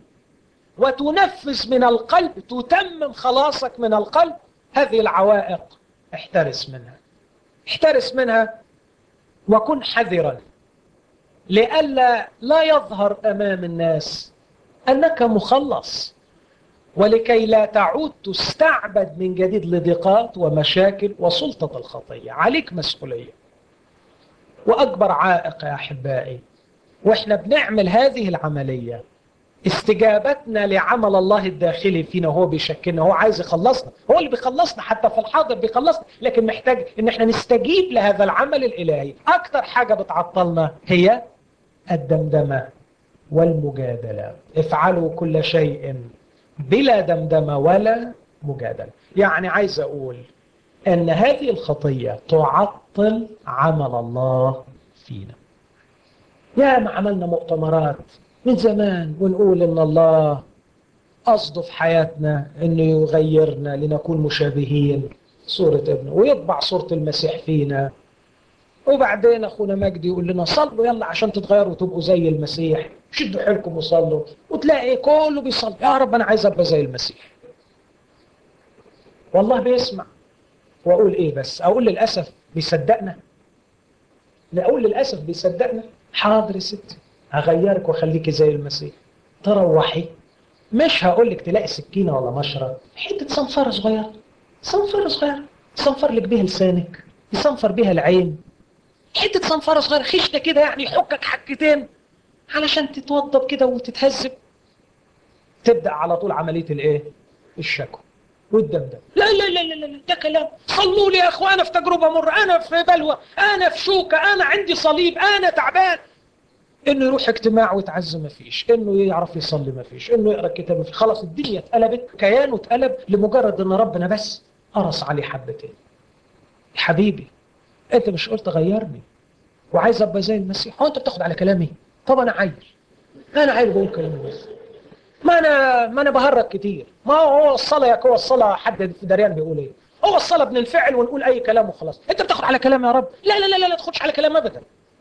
وتنفذ من القلب تتمم خلاصك من القلب هذه العوائق احترس منها احترس منها وكن حذرا لئلا لا يظهر امام الناس انك مخلص ولكي لا تعود تستعبد من جديد لضيقات ومشاكل وسلطه الخطيه عليك مسؤوليه واكبر عائق يا احبائي واحنا بنعمل هذه العمليه استجابتنا لعمل الله الداخلي فينا هو بيشكلنا هو عايز يخلصنا هو اللي بيخلصنا حتى في الحاضر بيخلصنا لكن محتاج ان احنا نستجيب لهذا العمل الالهي اكتر حاجه بتعطلنا هي الدمدمة والمجادلة افعلوا كل شيء بلا دمدمة ولا مجادلة يعني عايز أقول أن هذه الخطية تعطل عمل الله فينا يا ما عملنا مؤتمرات من زمان ونقول أن الله قصده في حياتنا أنه يغيرنا لنكون مشابهين صورة ابنه ويطبع صورة المسيح فينا وبعدين اخونا مجدي يقول لنا صلوا يلا عشان تتغيروا وتبقوا زي المسيح شدوا حيلكم وصلوا وتلاقي كله بيصلي يا رب انا عايز ابقى زي المسيح والله بيسمع واقول ايه بس اقول للاسف بيصدقنا لا اقول للاسف بيصدقنا حاضر يا ستي هغيرك واخليكي زي المسيح تروحي مش هقول لك تلاقي سكينه ولا مشرط حته صنفره صغيره صنفره صغيره تصنفر لك بيها لسانك يصنفر بيها العين حته صنفره صغيره خشنه كده يعني يحكك حكتين علشان تتوضب كده وتتهذب تبدا على طول عمليه الايه الشكوى والدمدم لا لا لا لا لا ده كلام صلوا لي يا اخوانا في تجربه مر انا في بلوى انا في شوكه انا عندي صليب انا تعبان انه يروح اجتماع ويتعزى ما فيش انه يعرف يصلي ما فيش انه يقرا كتاب ما فيش خلاص الدنيا اتقلبت كيانه اتقلب لمجرد ان ربنا بس قرص عليه حبتين يا حبيبي انت مش قلت غيرني وعايز ابقى زي المسيح هو انت بتاخد على كلامي طب انا عيل انا عيل بقول كلامي بس ما انا ما انا بهرج كتير ما هو الصلاه يا هو الصلاه حد في دريان بيقول ايه هو الصلاه بننفعل ونقول اي كلام وخلاص انت بتاخد على كلام يا رب لا لا لا لا, لا تاخدش على كلام ابدا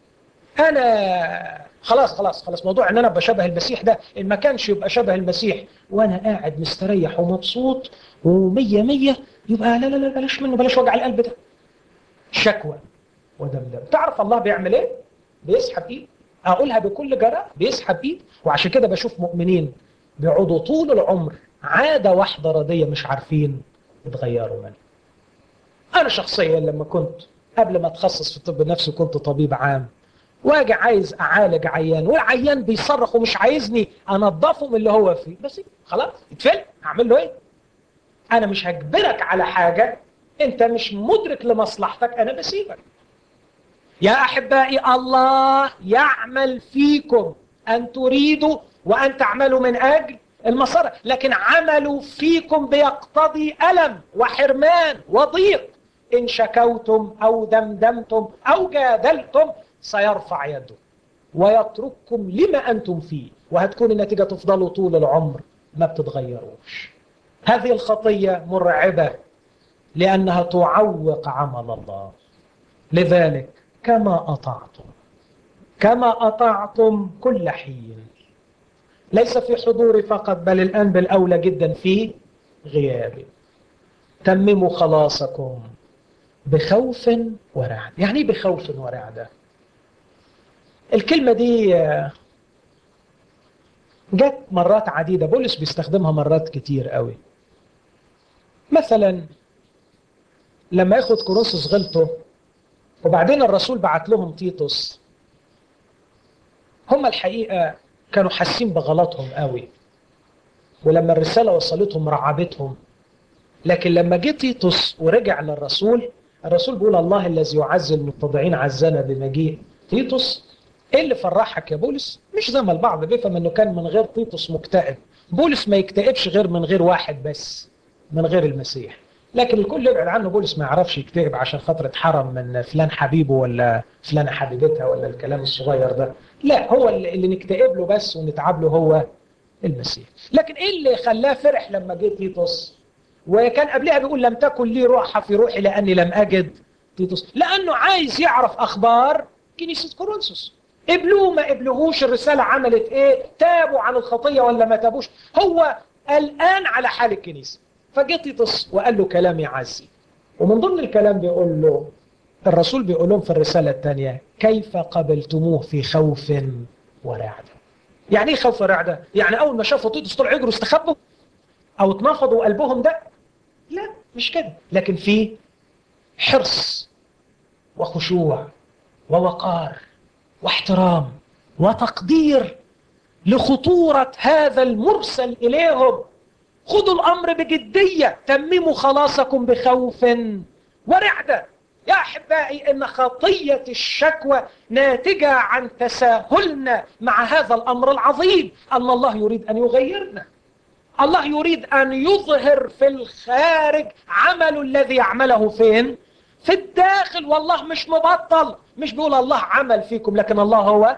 انا خلاص خلاص خلاص موضوع ان انا ابقى شبه المسيح ده ان ما كانش يبقى شبه المسيح وانا قاعد مستريح ومبسوط ومية مية يبقى لا لا لا بلاش منه بلاش وجع القلب ده شكوى ودمدم تعرف الله بيعمل ايه بيسحب ايد اقولها بكل جراء بيسحب ايد وعشان كده بشوف مؤمنين بيقعدوا طول العمر عاده واحده رديه مش عارفين يتغيروا منها انا شخصيا لما كنت قبل ما اتخصص في الطب النفسي كنت طبيب عام واجي عايز اعالج عيان والعيان بيصرخ ومش عايزني انضفه من اللي هو فيه بس خلاص اتفل هعمل له ايه انا مش هجبرك على حاجه انت مش مدرك لمصلحتك انا بسيبك يا احبائي الله يعمل فيكم ان تريدوا وان تعملوا من اجل المسار لكن عملوا فيكم بيقتضي الم وحرمان وضيق ان شكوتم او دمدمتم او جادلتم سيرفع يده ويترككم لما انتم فيه وهتكون النتيجه تفضلوا طول العمر ما بتتغيروش هذه الخطيه مرعبه لانها تعوق عمل الله لذلك كما اطعتم كما اطعتم كل حين ليس في حضوري فقط بل الان بالاولى جدا في غيابي تمموا خلاصكم بخوف ورعد يعني ايه بخوف ورعده الكلمه دي جت مرات عديده بولس بيستخدمها مرات كتير قوي مثلا لما ياخد كورنثوس غلطه وبعدين الرسول بعت لهم تيتوس هم الحقيقه كانوا حاسين بغلطهم قوي ولما الرساله وصلتهم رعبتهم لكن لما جه تيتوس ورجع للرسول الرسول بيقول الله الذي يعزي المتضعين عزنا بمجيء تيتوس ايه اللي فرحك يا بولس مش زي ما البعض بيفهم انه كان من غير تيتوس مكتئب بولس ما يكتئبش غير من غير واحد بس من غير المسيح لكن الكل يبعد عنه بولس ما يعرفش يكتئب عشان خاطر اتحرم من فلان حبيبه ولا فلانة حبيبتها ولا الكلام الصغير ده لا هو اللي نكتئب له بس ونتعب له هو المسيح لكن ايه اللي خلاه فرح لما جه تيتوس وكان قبلها بيقول لم تكن لي روحة في روحي لأني لم أجد تيتوس لأنه عايز يعرف أخبار كنيسة كورنثوس قبلوه ما قبلوهوش الرسالة عملت ايه تابوا عن الخطية ولا ما تابوش هو الآن على حال الكنيسة فجه تيتوس وقال له كلام يعزي ومن ضمن الكلام بيقول له الرسول بيقول لهم في الرسالة الثانية كيف قبلتموه في خوف ورعدة يعني ايه خوف ورعدة يعني أول ما شافوا تيتوس طلعوا يجروا استخبوا أو اتنفضوا وقلبهم ده لا مش كده لكن في حرص وخشوع ووقار واحترام وتقدير لخطورة هذا المرسل إليهم خذوا الأمر بجدية تمموا خلاصكم بخوف ورعدة يا أحبائي إن خطية الشكوى ناتجة عن تساهلنا مع هذا الأمر العظيم أن الله يريد أن يغيرنا الله يريد أن يظهر في الخارج عمل الذي يعمله فين؟ في الداخل والله مش مبطل مش بيقول الله عمل فيكم لكن الله هو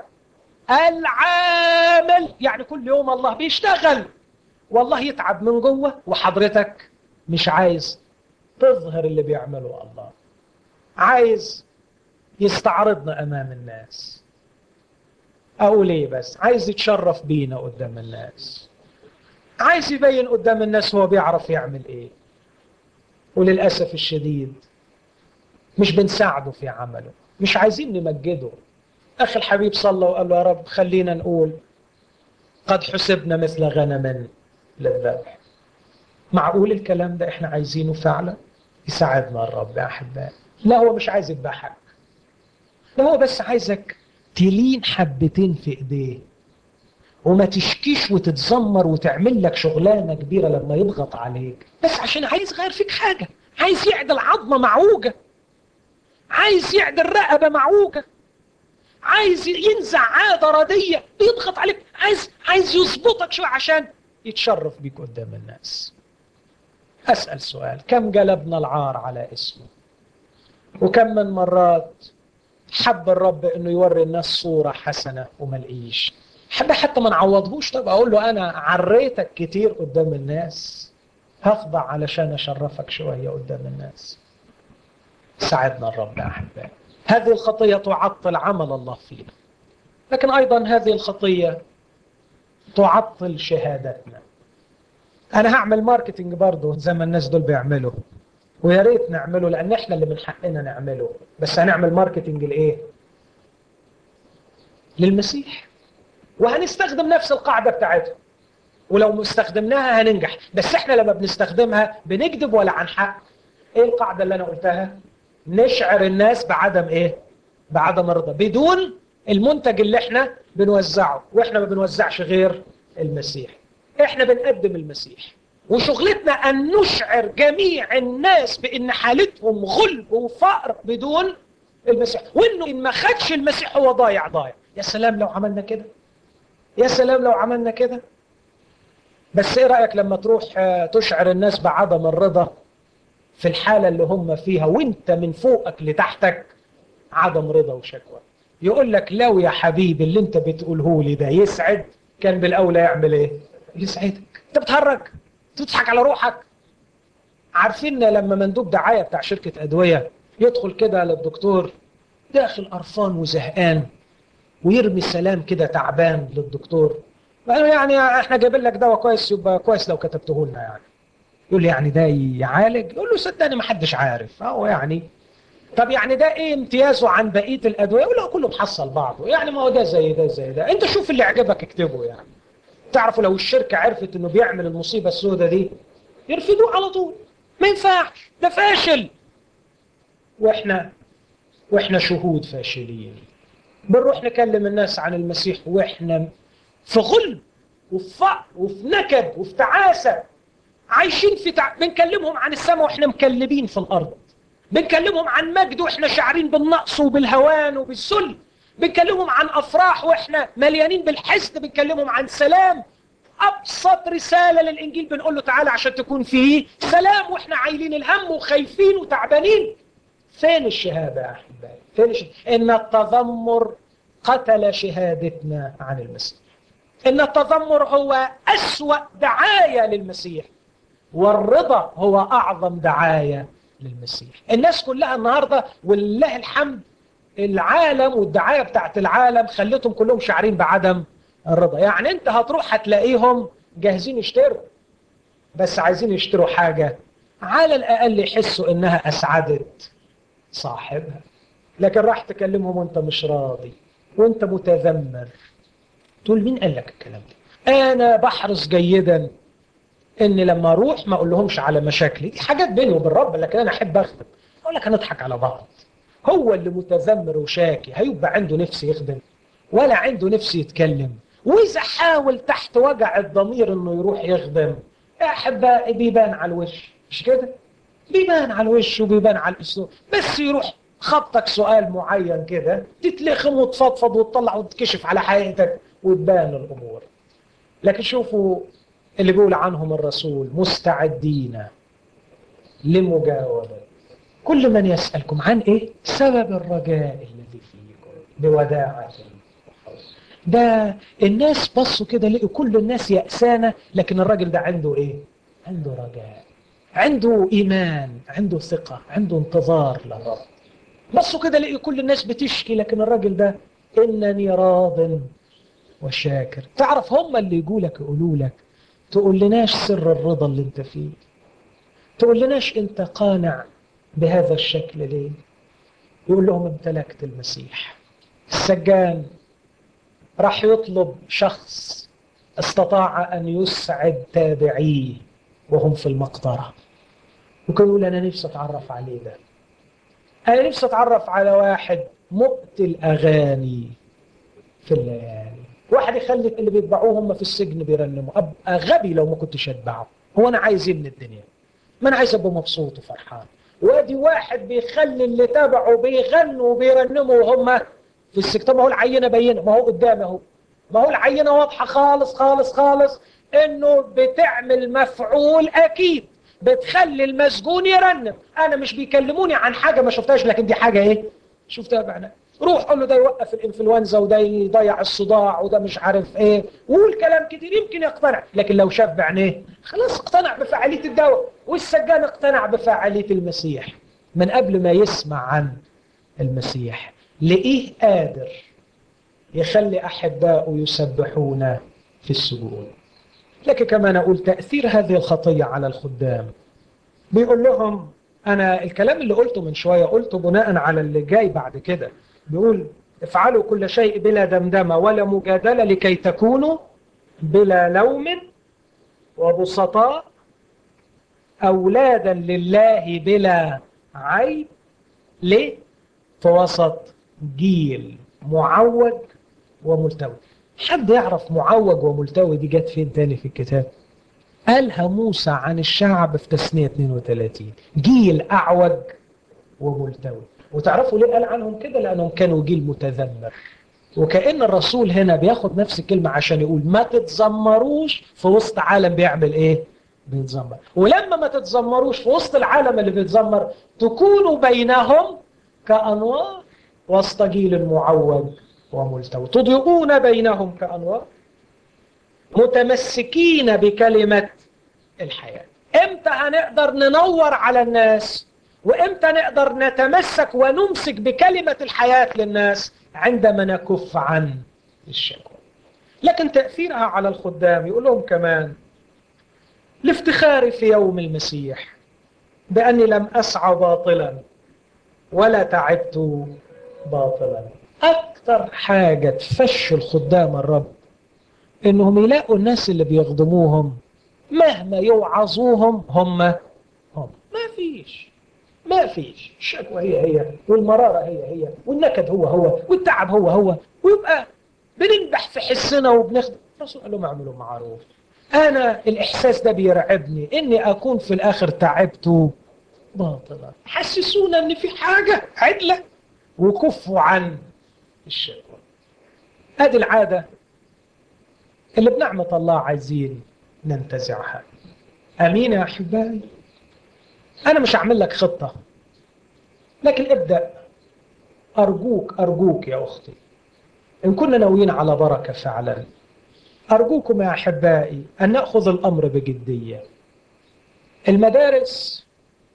العامل يعني كل يوم الله بيشتغل والله يتعب من جوه وحضرتك مش عايز تظهر اللي بيعمله الله عايز يستعرضنا امام الناس اقول ايه بس عايز يتشرف بينا قدام الناس عايز يبين قدام الناس هو بيعرف يعمل ايه وللاسف الشديد مش بنساعده في عمله مش عايزين نمجده اخي الحبيب صلى وقال له يا رب خلينا نقول قد حسبنا مثل غنم للذبح معقول الكلام ده احنا عايزينه فعلا يساعدنا الرب يا احبائي لا هو مش عايز يذبحك لا هو بس عايزك تلين حبتين في ايديه وما تشكيش وتتذمر وتعمل لك شغلانه كبيره لما يضغط عليك بس عشان عايز يغير فيك حاجه عايز يعدل عظمه معوجه عايز يعدل رقبه معوجه عايز ينزع عاده رديه يضغط عليك عايز عايز يظبطك شويه عشان يتشرف بيك قدام الناس اسال سؤال كم جلبنا العار على اسمه وكم من مرات حب الرب انه يوري الناس صوره حسنه وما لقيش حب حتى ما نعوضهوش طب اقول له انا عريتك كتير قدام الناس هخضع علشان اشرفك شويه قدام الناس ساعدنا الرب يا احبائي هذه الخطيه تعطل عمل الله فينا لكن ايضا هذه الخطيه تعطل شهادتنا انا هعمل ماركتنج برضه زي ما الناس دول بيعملوا ويا ريت نعمله لان احنا اللي من حقنا نعمله بس هنعمل ماركتنج لايه للمسيح وهنستخدم نفس القاعده بتاعتهم ولو استخدمناها هننجح بس احنا لما بنستخدمها بنكذب ولا عن حق ايه القاعده اللي انا قلتها نشعر الناس بعدم ايه بعدم الرضا بدون المنتج اللي احنا بنوزعه واحنا ما بنوزعش غير المسيح احنا بنقدم المسيح وشغلتنا ان نشعر جميع الناس بان حالتهم غلب وفقر بدون المسيح وانه ان ما خدش المسيح هو ضايع ضايع يا سلام لو عملنا كده يا سلام لو عملنا كده بس ايه رايك لما تروح تشعر الناس بعدم الرضا في الحاله اللي هم فيها وانت من فوقك لتحتك عدم رضا وشكوى يقول لك لو يا حبيبي اللي انت بتقوله لي ده يسعد كان بالاولى يعمل ايه يسعدك انت بتهرج تضحك على روحك عارفين لما مندوب دعايه بتاع شركه ادويه يدخل كده للدكتور داخل قرفان وزهقان ويرمي سلام كده تعبان للدكتور قالوا يعني احنا جايبين لك دواء كويس يبقى كويس لو كتبته لنا يعني يقول لي يعني ده يعالج يقول له صدقني ما حدش عارف هو يعني طب يعني ده ايه امتيازه عن بقيه الادويه يقول له كله محصل بعضه يعني ما هو ده زي ده زي ده انت شوف اللي عجبك اكتبه يعني تعرفوا لو الشركه عرفت انه بيعمل المصيبه السوداء دي يرفضوه على طول ما ينفعش ده فاشل واحنا واحنا شهود فاشلين بنروح نكلم الناس عن المسيح واحنا في غلب وفي فقر وفي نكد وفي تعاسه عايشين في تع... بنكلمهم عن السماء واحنا مكلبين في الارض بنكلمهم عن مجد واحنا شاعرين بالنقص وبالهوان وبالذل بنكلمهم عن افراح واحنا مليانين بالحزن بنكلمهم عن سلام ابسط رساله للانجيل بنقول له تعالى عشان تكون فيه سلام واحنا عايلين الهم وخايفين وتعبانين فين الشهاده يا احبائي فين الشهادة؟ ان التذمر قتل شهادتنا عن المسيح ان التذمر هو اسوا دعايه للمسيح والرضا هو اعظم دعايه للمسيح الناس كلها النهارده ولله الحمد العالم والدعايه بتاعت العالم خلتهم كلهم شاعرين بعدم الرضا يعني انت هتروح هتلاقيهم جاهزين يشتروا بس عايزين يشتروا حاجه على الاقل يحسوا انها اسعدت صاحبها لكن راح تكلمهم وانت مش راضي وانت متذمر تقول مين قال لك الكلام ده انا بحرص جيدا ان لما اروح ما اقول لهمش على مشاكلي دي حاجات بيني وبين رب لكن انا احب اخدم اقول لك هنضحك على بعض هو اللي متذمر وشاكي هيبقى عنده نفس يخدم ولا عنده نفس يتكلم واذا حاول تحت وجع الضمير انه يروح يخدم يا احبائي بيبان على الوش مش كده بيبان على الوش وبيبان على الاسلوب بس يروح خبطك سؤال معين كده تتلخم وتفضفض وتطلع وتكشف على حقيقتك وتبان الامور لكن شوفوا اللي بيقول عنهم الرسول مستعدين لمجاوبة كل من يسألكم عن ايه سبب الرجاء الذي فيكم بوداعة ده الناس بصوا كده لقوا كل الناس يأسانة لكن الراجل ده عنده ايه عنده رجاء عنده إيمان عنده ثقة عنده انتظار للرب بصوا كده لقي كل الناس بتشكي لكن الراجل ده إنني راض وشاكر تعرف هم اللي يقولك يقولوا لك تقول لناش سر الرضا اللي انت فيه تقول لناش انت قانع بهذا الشكل ليه يقول لهم امتلكت المسيح السجان راح يطلب شخص استطاع أن يسعد تابعيه وهم في المقطرة وكان يقول أنا نفسي أتعرف عليه ده أنا نفسي أتعرف على واحد مقتل أغاني في الليالي واحد يخلي اللي بيتبعوه هم في السجن بيرنموا أبقى غبي لو ما كنتش أتبعه هو أنا عايز إيه من الدنيا ما أنا عايز أبقى مبسوط وفرحان وادي واحد بيخلي اللي تبعه بيغنوا وبيرنموا وهم في السجن طب ما هو العينة بينة ما هو قدامي اهو ما هو العينة واضحة خالص خالص خالص انه بتعمل مفعول اكيد بتخلي المسجون يرنم انا مش بيكلموني عن حاجة ما شفتهاش لكن دي حاجة ايه شفتها بعنا روح قول له ده يوقف الانفلونزا وده يضيع الصداع وده مش عارف ايه وقول كلام كتير يمكن يقتنع لكن لو شاف بعينيه خلاص اقتنع بفعالية الدواء والسجان اقتنع بفعالية المسيح من قبل ما يسمع عن المسيح لإيه قادر يخلي أحباؤه يسبحون في السجون لكن كما نقول تأثير هذه الخطية على الخدام بيقول لهم أنا الكلام اللي قلته من شوية قلته بناء على اللي جاي بعد كده بيقول افعلوا كل شيء بلا دمدمة ولا مجادلة لكي تكونوا بلا لوم وبسطاء أولادا لله بلا عيب ليه؟ في وسط جيل معوج وملتوي حد يعرف معوج وملتوي دي جت فين تاني في الكتاب قالها موسى عن الشعب في تسنية 32 جيل أعوج وملتوي وتعرفوا ليه قال عنهم كده لأنهم كانوا جيل متذمر وكأن الرسول هنا بياخد نفس الكلمة عشان يقول ما تتذمروش في وسط عالم بيعمل ايه بيتذمر ولما ما تتذمروش في وسط العالم اللي بيتذمر تكونوا بينهم كأنوار وسط جيل معوج وملتوي تضيئون بينهم كأنوار متمسكين بكلمة الحياة امتى هنقدر ننور على الناس وامتى نقدر نتمسك ونمسك بكلمة الحياة للناس عندما نكف عن الشكوى لكن تأثيرها على الخدام يقول لهم كمان لافتخاري في يوم المسيح بأني لم أسعى باطلا ولا تعبت باطلا أكثر حاجة تفشل خدام الرب إنهم يلاقوا الناس اللي بيخدموهم مهما يوعظوهم هم هم ما فيش ما فيش الشكوى هي هي والمرارة هي هي والنكد هو هو والتعب هو هو ويبقى بننبح في حسنا وبنخدم الرسول قال لهم اعملوا معروف أنا الإحساس ده بيرعبني إني أكون في الآخر تعبت باطلا حسسونا إن في حاجة عدلة وكفوا عن الشكوى هذه العادة اللي بنعمة الله عايزين ننتزعها أمين يا أحبائي أنا مش هعمل لك خطة لكن ابدأ أرجوك أرجوك يا أختي إن كنا ناويين على بركة فعلا أرجوكم يا أحبائي أن نأخذ الأمر بجدية المدارس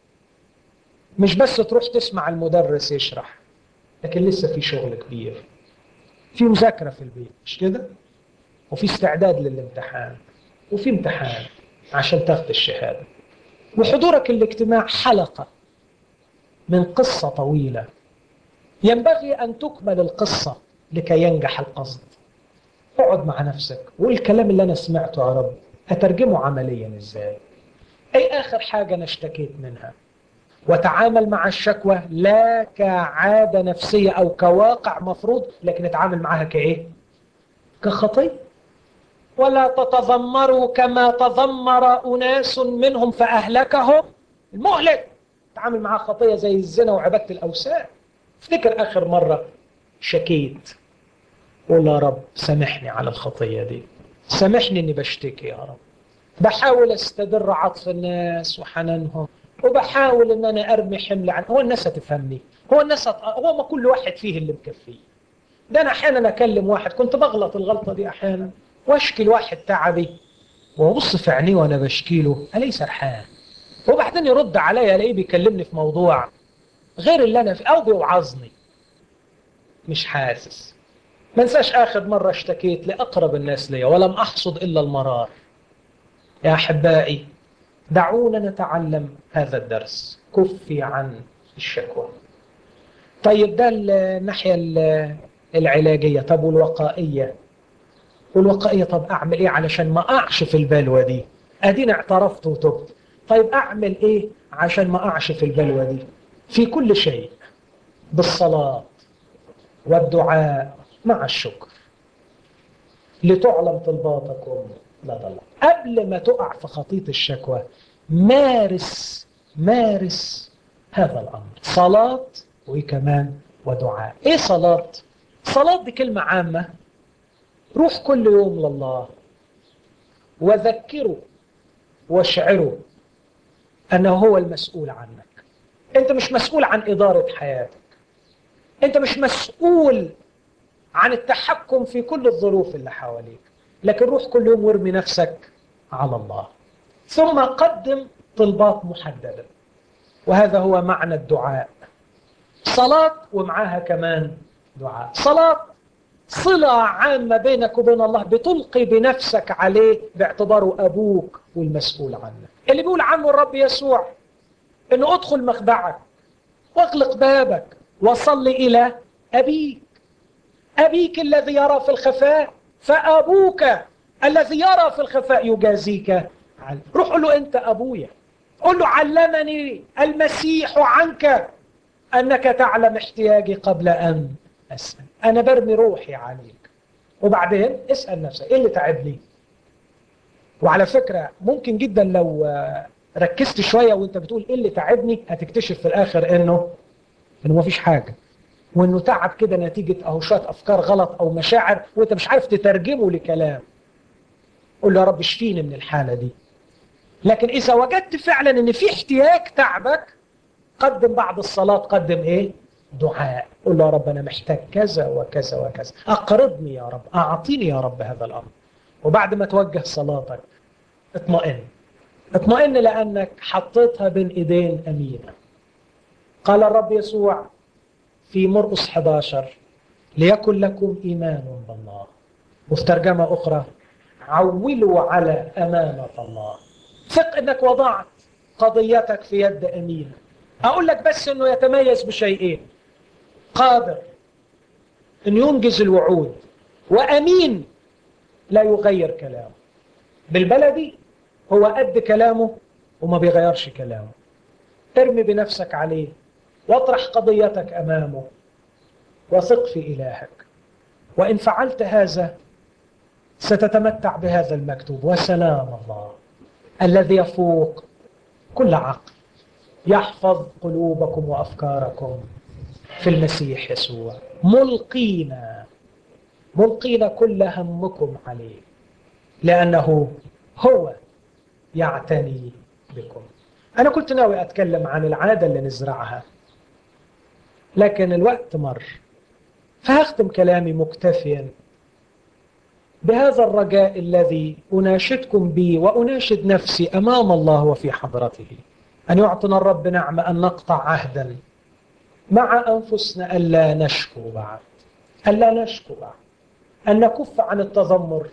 مش بس تروح تسمع المدرس يشرح لكن لسه في شغل كبير في مذاكرة في البيت مش كده وفي استعداد للامتحان وفي امتحان عشان تاخد الشهادة وحضورك الاجتماع حلقة من قصة طويلة ينبغي أن تكمل القصة لكي ينجح القصد اقعد مع نفسك والكلام اللي أنا سمعته يا رب أترجمه عمليا إزاي أي آخر حاجة أنا اشتكيت منها وتعامل مع الشكوى لا كعادة نفسية أو كواقع مفروض لكن اتعامل معها كإيه كخطية ولا تتذمروا كما تذمر أناس منهم فأهلكهم المهلك تعامل معها خطية زي الزنا وعبادة الأوثان افتكر آخر مرة شكيت قول يا رب سامحني على الخطية دي سامحني اني بشتكي يا رب بحاول استدر عطف الناس وحنانهم وبحاول ان انا ارمي حمل عن هو الناس هتفهمني هو الناس هت... هو ما كل واحد فيه اللي مكفيه ده انا احيانا اكلم واحد كنت بغلط الغلطه دي احيانا واشكي لواحد تعبي وابص في عينيه وانا بشكي له الاقيه سرحان وبعدين يرد عليا الاقيه بيكلمني في موضوع غير اللي انا فيه او بيوعظني مش حاسس ما انساش اخر مره اشتكيت لاقرب الناس ليا ولم احصد الا المرار يا احبائي دعونا نتعلم هذا الدرس كفي عن الشكوى طيب ده الناحيه العلاجيه طب والوقائيه والوقائيه طب اعمل ايه علشان ما اقعش في البلوه دي ادينا اعترفت وتبت طيب اعمل ايه عشان ما اقعش في البلوه دي في كل شيء بالصلاه والدعاء مع الشكر لتعلم طلباتكم لدى الله قبل ما تقع في خطيط الشكوى مارس مارس هذا الامر صلاه وكمان ودعاء ايه صلاه صلاه دي كلمه عامه روح كل يوم لله وذكره واشعره انه هو المسؤول عنك انت مش مسؤول عن اداره حياتك انت مش مسؤول عن التحكم في كل الظروف اللي حواليك لكن روح كل يوم وارمي نفسك على الله ثم قدم طلبات محدده وهذا هو معنى الدعاء صلاه ومعاها كمان دعاء صلاه صلة عامة بينك وبين الله بتلقي بنفسك عليه باعتباره أبوك والمسؤول عنك اللي بيقول عنه الرب يسوع أنه أدخل مخدعك واغلق بابك وصل إلى أبيك أبيك الذي يرى في الخفاء فأبوك الذي يرى في الخفاء يجازيك روح قل له أنت أبويا قل له علمني المسيح عنك أنك تعلم احتياجي قبل أن أسأل أنا برمي روحي عليك وبعدين اسأل نفسك إيه اللي تعبني وعلى فكرة ممكن جدا لو ركزت شوية وانت بتقول إيه اللي تعبني هتكتشف في الآخر إنه إنه مفيش حاجة وإنه تعب كده نتيجة أهو شوية أفكار غلط أو مشاعر وانت مش عارف تترجمه لكلام قول له يا رب اشفيني من الحالة دي لكن إذا وجدت فعلا إن في احتياج تعبك قدم بعد الصلاة قدم إيه؟ دعاء قل له يا رب أنا محتاج كذا وكذا وكذا أقرضني يا رب أعطيني يا رب هذا الأمر وبعد ما توجه صلاتك اطمئن اطمئن لأنك حطيتها بين إيدين أمينة قال الرب يسوع في مرقس 11 ليكن لكم إيمان بالله وفي ترجمة أخرى عولوا على أمانة الله ثق أنك وضعت قضيتك في يد أمينة أقول لك بس أنه يتميز بشيئين قادر أن ينجز الوعود وأمين لا يغير كلامه بالبلدي هو قد كلامه وما بيغيرش كلامه ارمي بنفسك عليه واطرح قضيتك أمامه وثق في إلهك وإن فعلت هذا ستتمتع بهذا المكتوب وسلام الله الذي يفوق كل عقل يحفظ قلوبكم وأفكاركم في المسيح يسوع ملقين ملقين كل همكم عليه لأنه هو يعتني بكم أنا كنت ناوي أتكلم عن العادة اللي نزرعها لكن الوقت مر فهختم كلامي مكتفيا بهذا الرجاء الذي أناشدكم به وأناشد نفسي أمام الله وفي حضرته أن يعطنا الرب نعمة أن نقطع عهدا مع أنفسنا ألا نشكو بعد ألا نشكو بعد أن نكف عن التذمر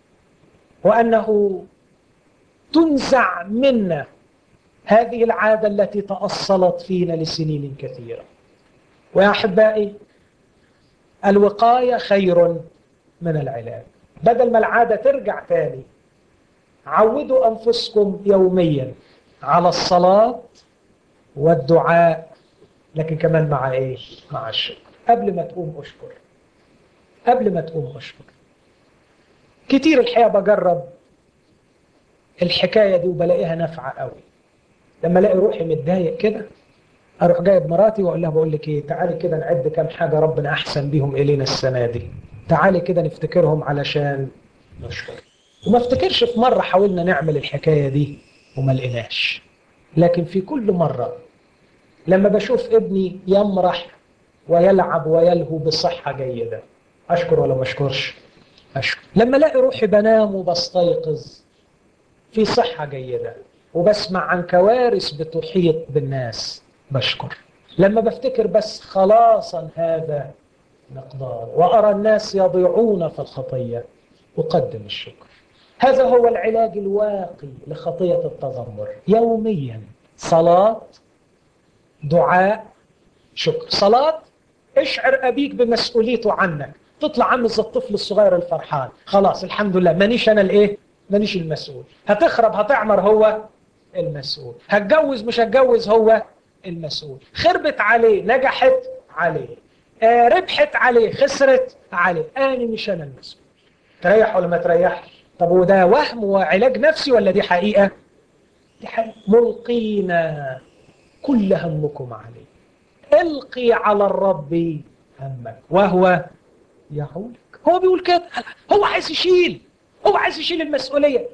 وأنه تنزع منا هذه العادة التي تأصلت فينا لسنين كثيرة ويا أحبائي الوقاية خير من العلاج بدل ما العادة ترجع تاني عودوا أنفسكم يوميا على الصلاة والدعاء لكن كمان مع إيه؟ مع الشكر قبل ما تقوم أشكر قبل ما تقوم أشكر كتير الحقيقة بجرب الحكاية دي وبلاقيها نافعة قوي لما الاقي روحي متضايق كده اروح جايب مراتي واقول لها بقول لك ايه تعالي كده نعد كام حاجه ربنا احسن بيهم الينا السنه دي تعالي كده نفتكرهم علشان نشكر وما افتكرش في مره حاولنا نعمل الحكايه دي وما لقيناش لكن في كل مره لما بشوف ابني يمرح ويلعب ويلهو بصحه جيده اشكر ولا ما اشكرش اشكر لما الاقي روحي بنام وبستيقظ في صحه جيده وبسمع عن كوارث بتحيط بالناس بشكر لما بفتكر بس خلاصا هذا مقدار وأرى الناس يضيعون في الخطية أقدم الشكر هذا هو العلاج الواقي لخطية التذمر يوميا صلاة دعاء شكر صلاة اشعر أبيك بمسؤوليته عنك تطلع عامل زي الطفل الصغير الفرحان خلاص الحمد لله مانيش أنا الإيه مانيش المسؤول هتخرب هتعمر هو المسؤول هتجوز مش هتجوز هو المسؤول خربت عليه نجحت عليه آه ربحت عليه خسرت عليه أنا مش أنا المسؤول تريح ولا ما تريحش طب وده وهم وعلاج نفسي ولا دي حقيقة دي حقيقة ملقينا كل همكم عليه القي على الرب همك وهو يعولك هو بيقول كده هو عايز يشيل هو عايز يشيل المسؤولية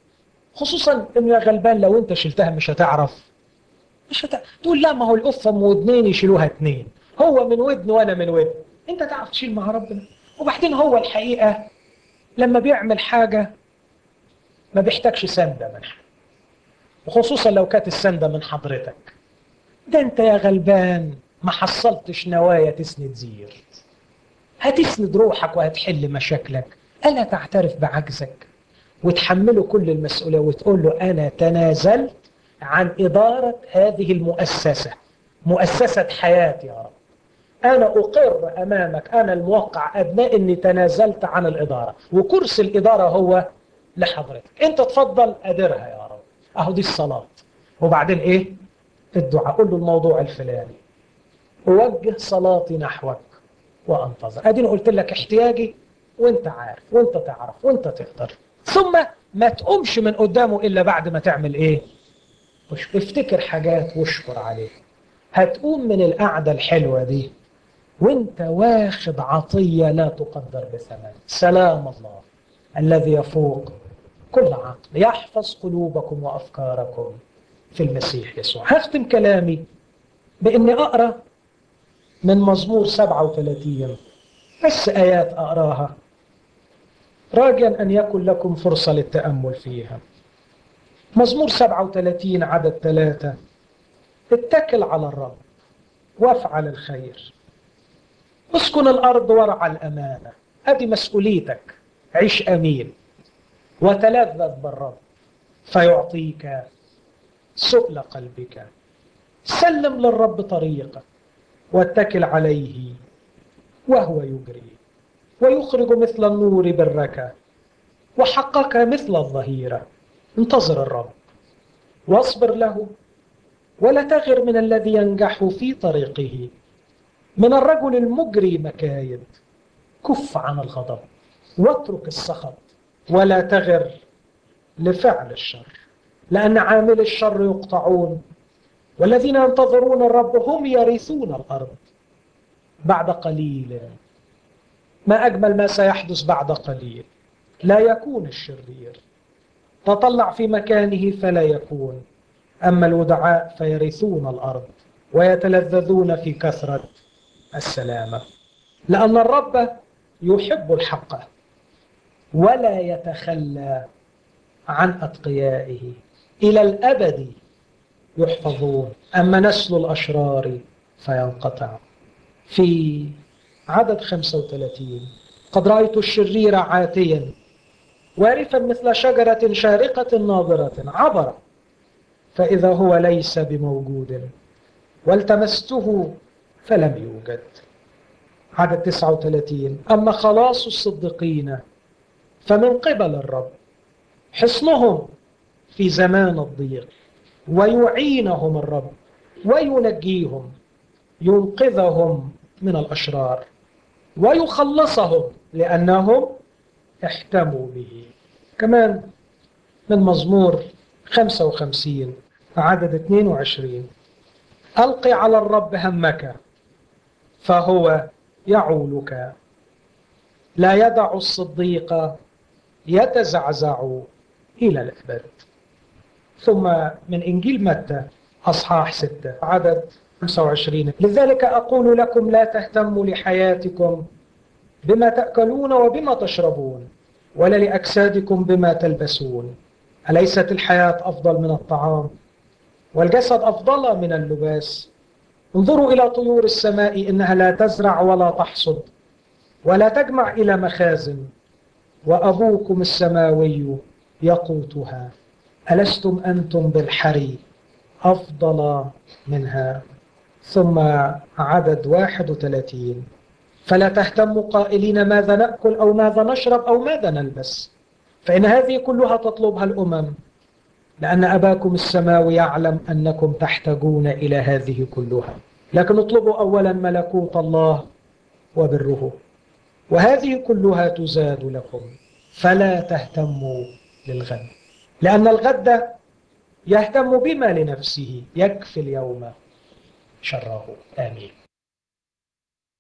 خصوصا انه يا غلبان لو انت شلتها مش هتعرف مش هتعرف تقول لا ما هو القفة من ودنين يشيلوها اتنين هو من ودن وانا من ودن انت تعرف تشيل مع ربنا وبعدين هو الحقيقة لما بيعمل حاجة ما بيحتاجش سندة من حد وخصوصا لو كانت السندة من حضرتك ده انت يا غلبان ما حصلتش نوايا تسند زير هتسند روحك وهتحل مشاكلك ألا تعترف بعجزك وتحمله كل المسؤولية وتقول له أنا تنازلت عن إدارة هذه المؤسسة مؤسسة حياتي يا رب أنا أقر أمامك أنا الموقع أبناء أني تنازلت عن الإدارة وكرسي الإدارة هو لحضرتك أنت تفضل أدرها يا رب أهو دي الصلاة وبعدين إيه الدعاء قول له الموضوع الفلاني أوجه صلاتي نحوك وأنتظر أديني قلت لك احتياجي وانت عارف وانت تعرف وانت تقدر ثم ما تقومش من قدامه إلا بعد ما تعمل إيه افتكر حاجات واشكر عليه هتقوم من القعدة الحلوة دي وانت واخد عطية لا تقدر بثمن سلام الله الذي يفوق كل عقل يحفظ قلوبكم وأفكاركم في المسيح يسوع هختم كلامي بإني أقرأ من مزمور 37 بس آيات أقراها راجيا أن يكن لكم فرصة للتأمل فيها مزمور 37 عدد ثلاثة اتكل على الرب وافعل الخير اسكن الأرض وارعى الأمانة أدي مسؤوليتك عيش أمين وتلذذ بالرب فيعطيك سؤل قلبك سلم للرب طريقك واتكل عليه وهو يجري ويخرج مثل النور برك وحقك مثل الظهيرة انتظر الرب واصبر له ولا تغر من الذي ينجح في طريقه من الرجل المجري مكايد كف عن الغضب واترك السخط ولا تغر لفعل الشر لأن عامل الشر يقطعون والذين ينتظرون الرب هم يرثون الأرض بعد قليل ما أجمل ما سيحدث بعد قليل لا يكون الشرير تطلع في مكانه فلا يكون أما الودعاء فيرثون الأرض ويتلذذون في كثرة السلامة لأن الرب يحب الحق ولا يتخلى عن أتقيائه إلى الأبد يحفظون أما نسل الأشرار فينقطع في عدد 35 قد رأيت الشرير عاتيا وارفا مثل شجرة شارقة ناظرة عبر فإذا هو ليس بموجود والتمسته فلم يوجد عدد 39 أما خلاص الصديقين فمن قبل الرب حصنهم في زمان الضيق ويعينهم الرب وينجيهم ينقذهم من الأشرار ويخلصهم لأنهم احتموا به كمان من مزمور 55 عدد 22 ألقي على الرب همك فهو يعولك لا يدع الصديق يتزعزع إلى الأبد ثم من إنجيل متى أصحاح 6 عدد 25 لذلك أقول لكم لا تهتموا لحياتكم بما تأكلون وبما تشربون ولا لأجسادكم بما تلبسون أليست الحياة أفضل من الطعام والجسد أفضل من اللباس انظروا إلى طيور السماء إنها لا تزرع ولا تحصد ولا تجمع إلى مخازن وأبوكم السماوي يقوتها ألستم أنتم بالحري أفضل منها ثم عدد واحد وثلاثين فلا تهتموا قائلين ماذا نأكل أو ماذا نشرب أو ماذا نلبس فإن هذه كلها تطلبها الأمم لأن أباكم السماوي يعلم أنكم تحتاجون إلى هذه كلها لكن اطلبوا أولا ملكوت الله وبره وهذه كلها تزاد لكم فلا تهتموا للغد لأن الغد يهتم بما لنفسه يكفي اليوم شره آمين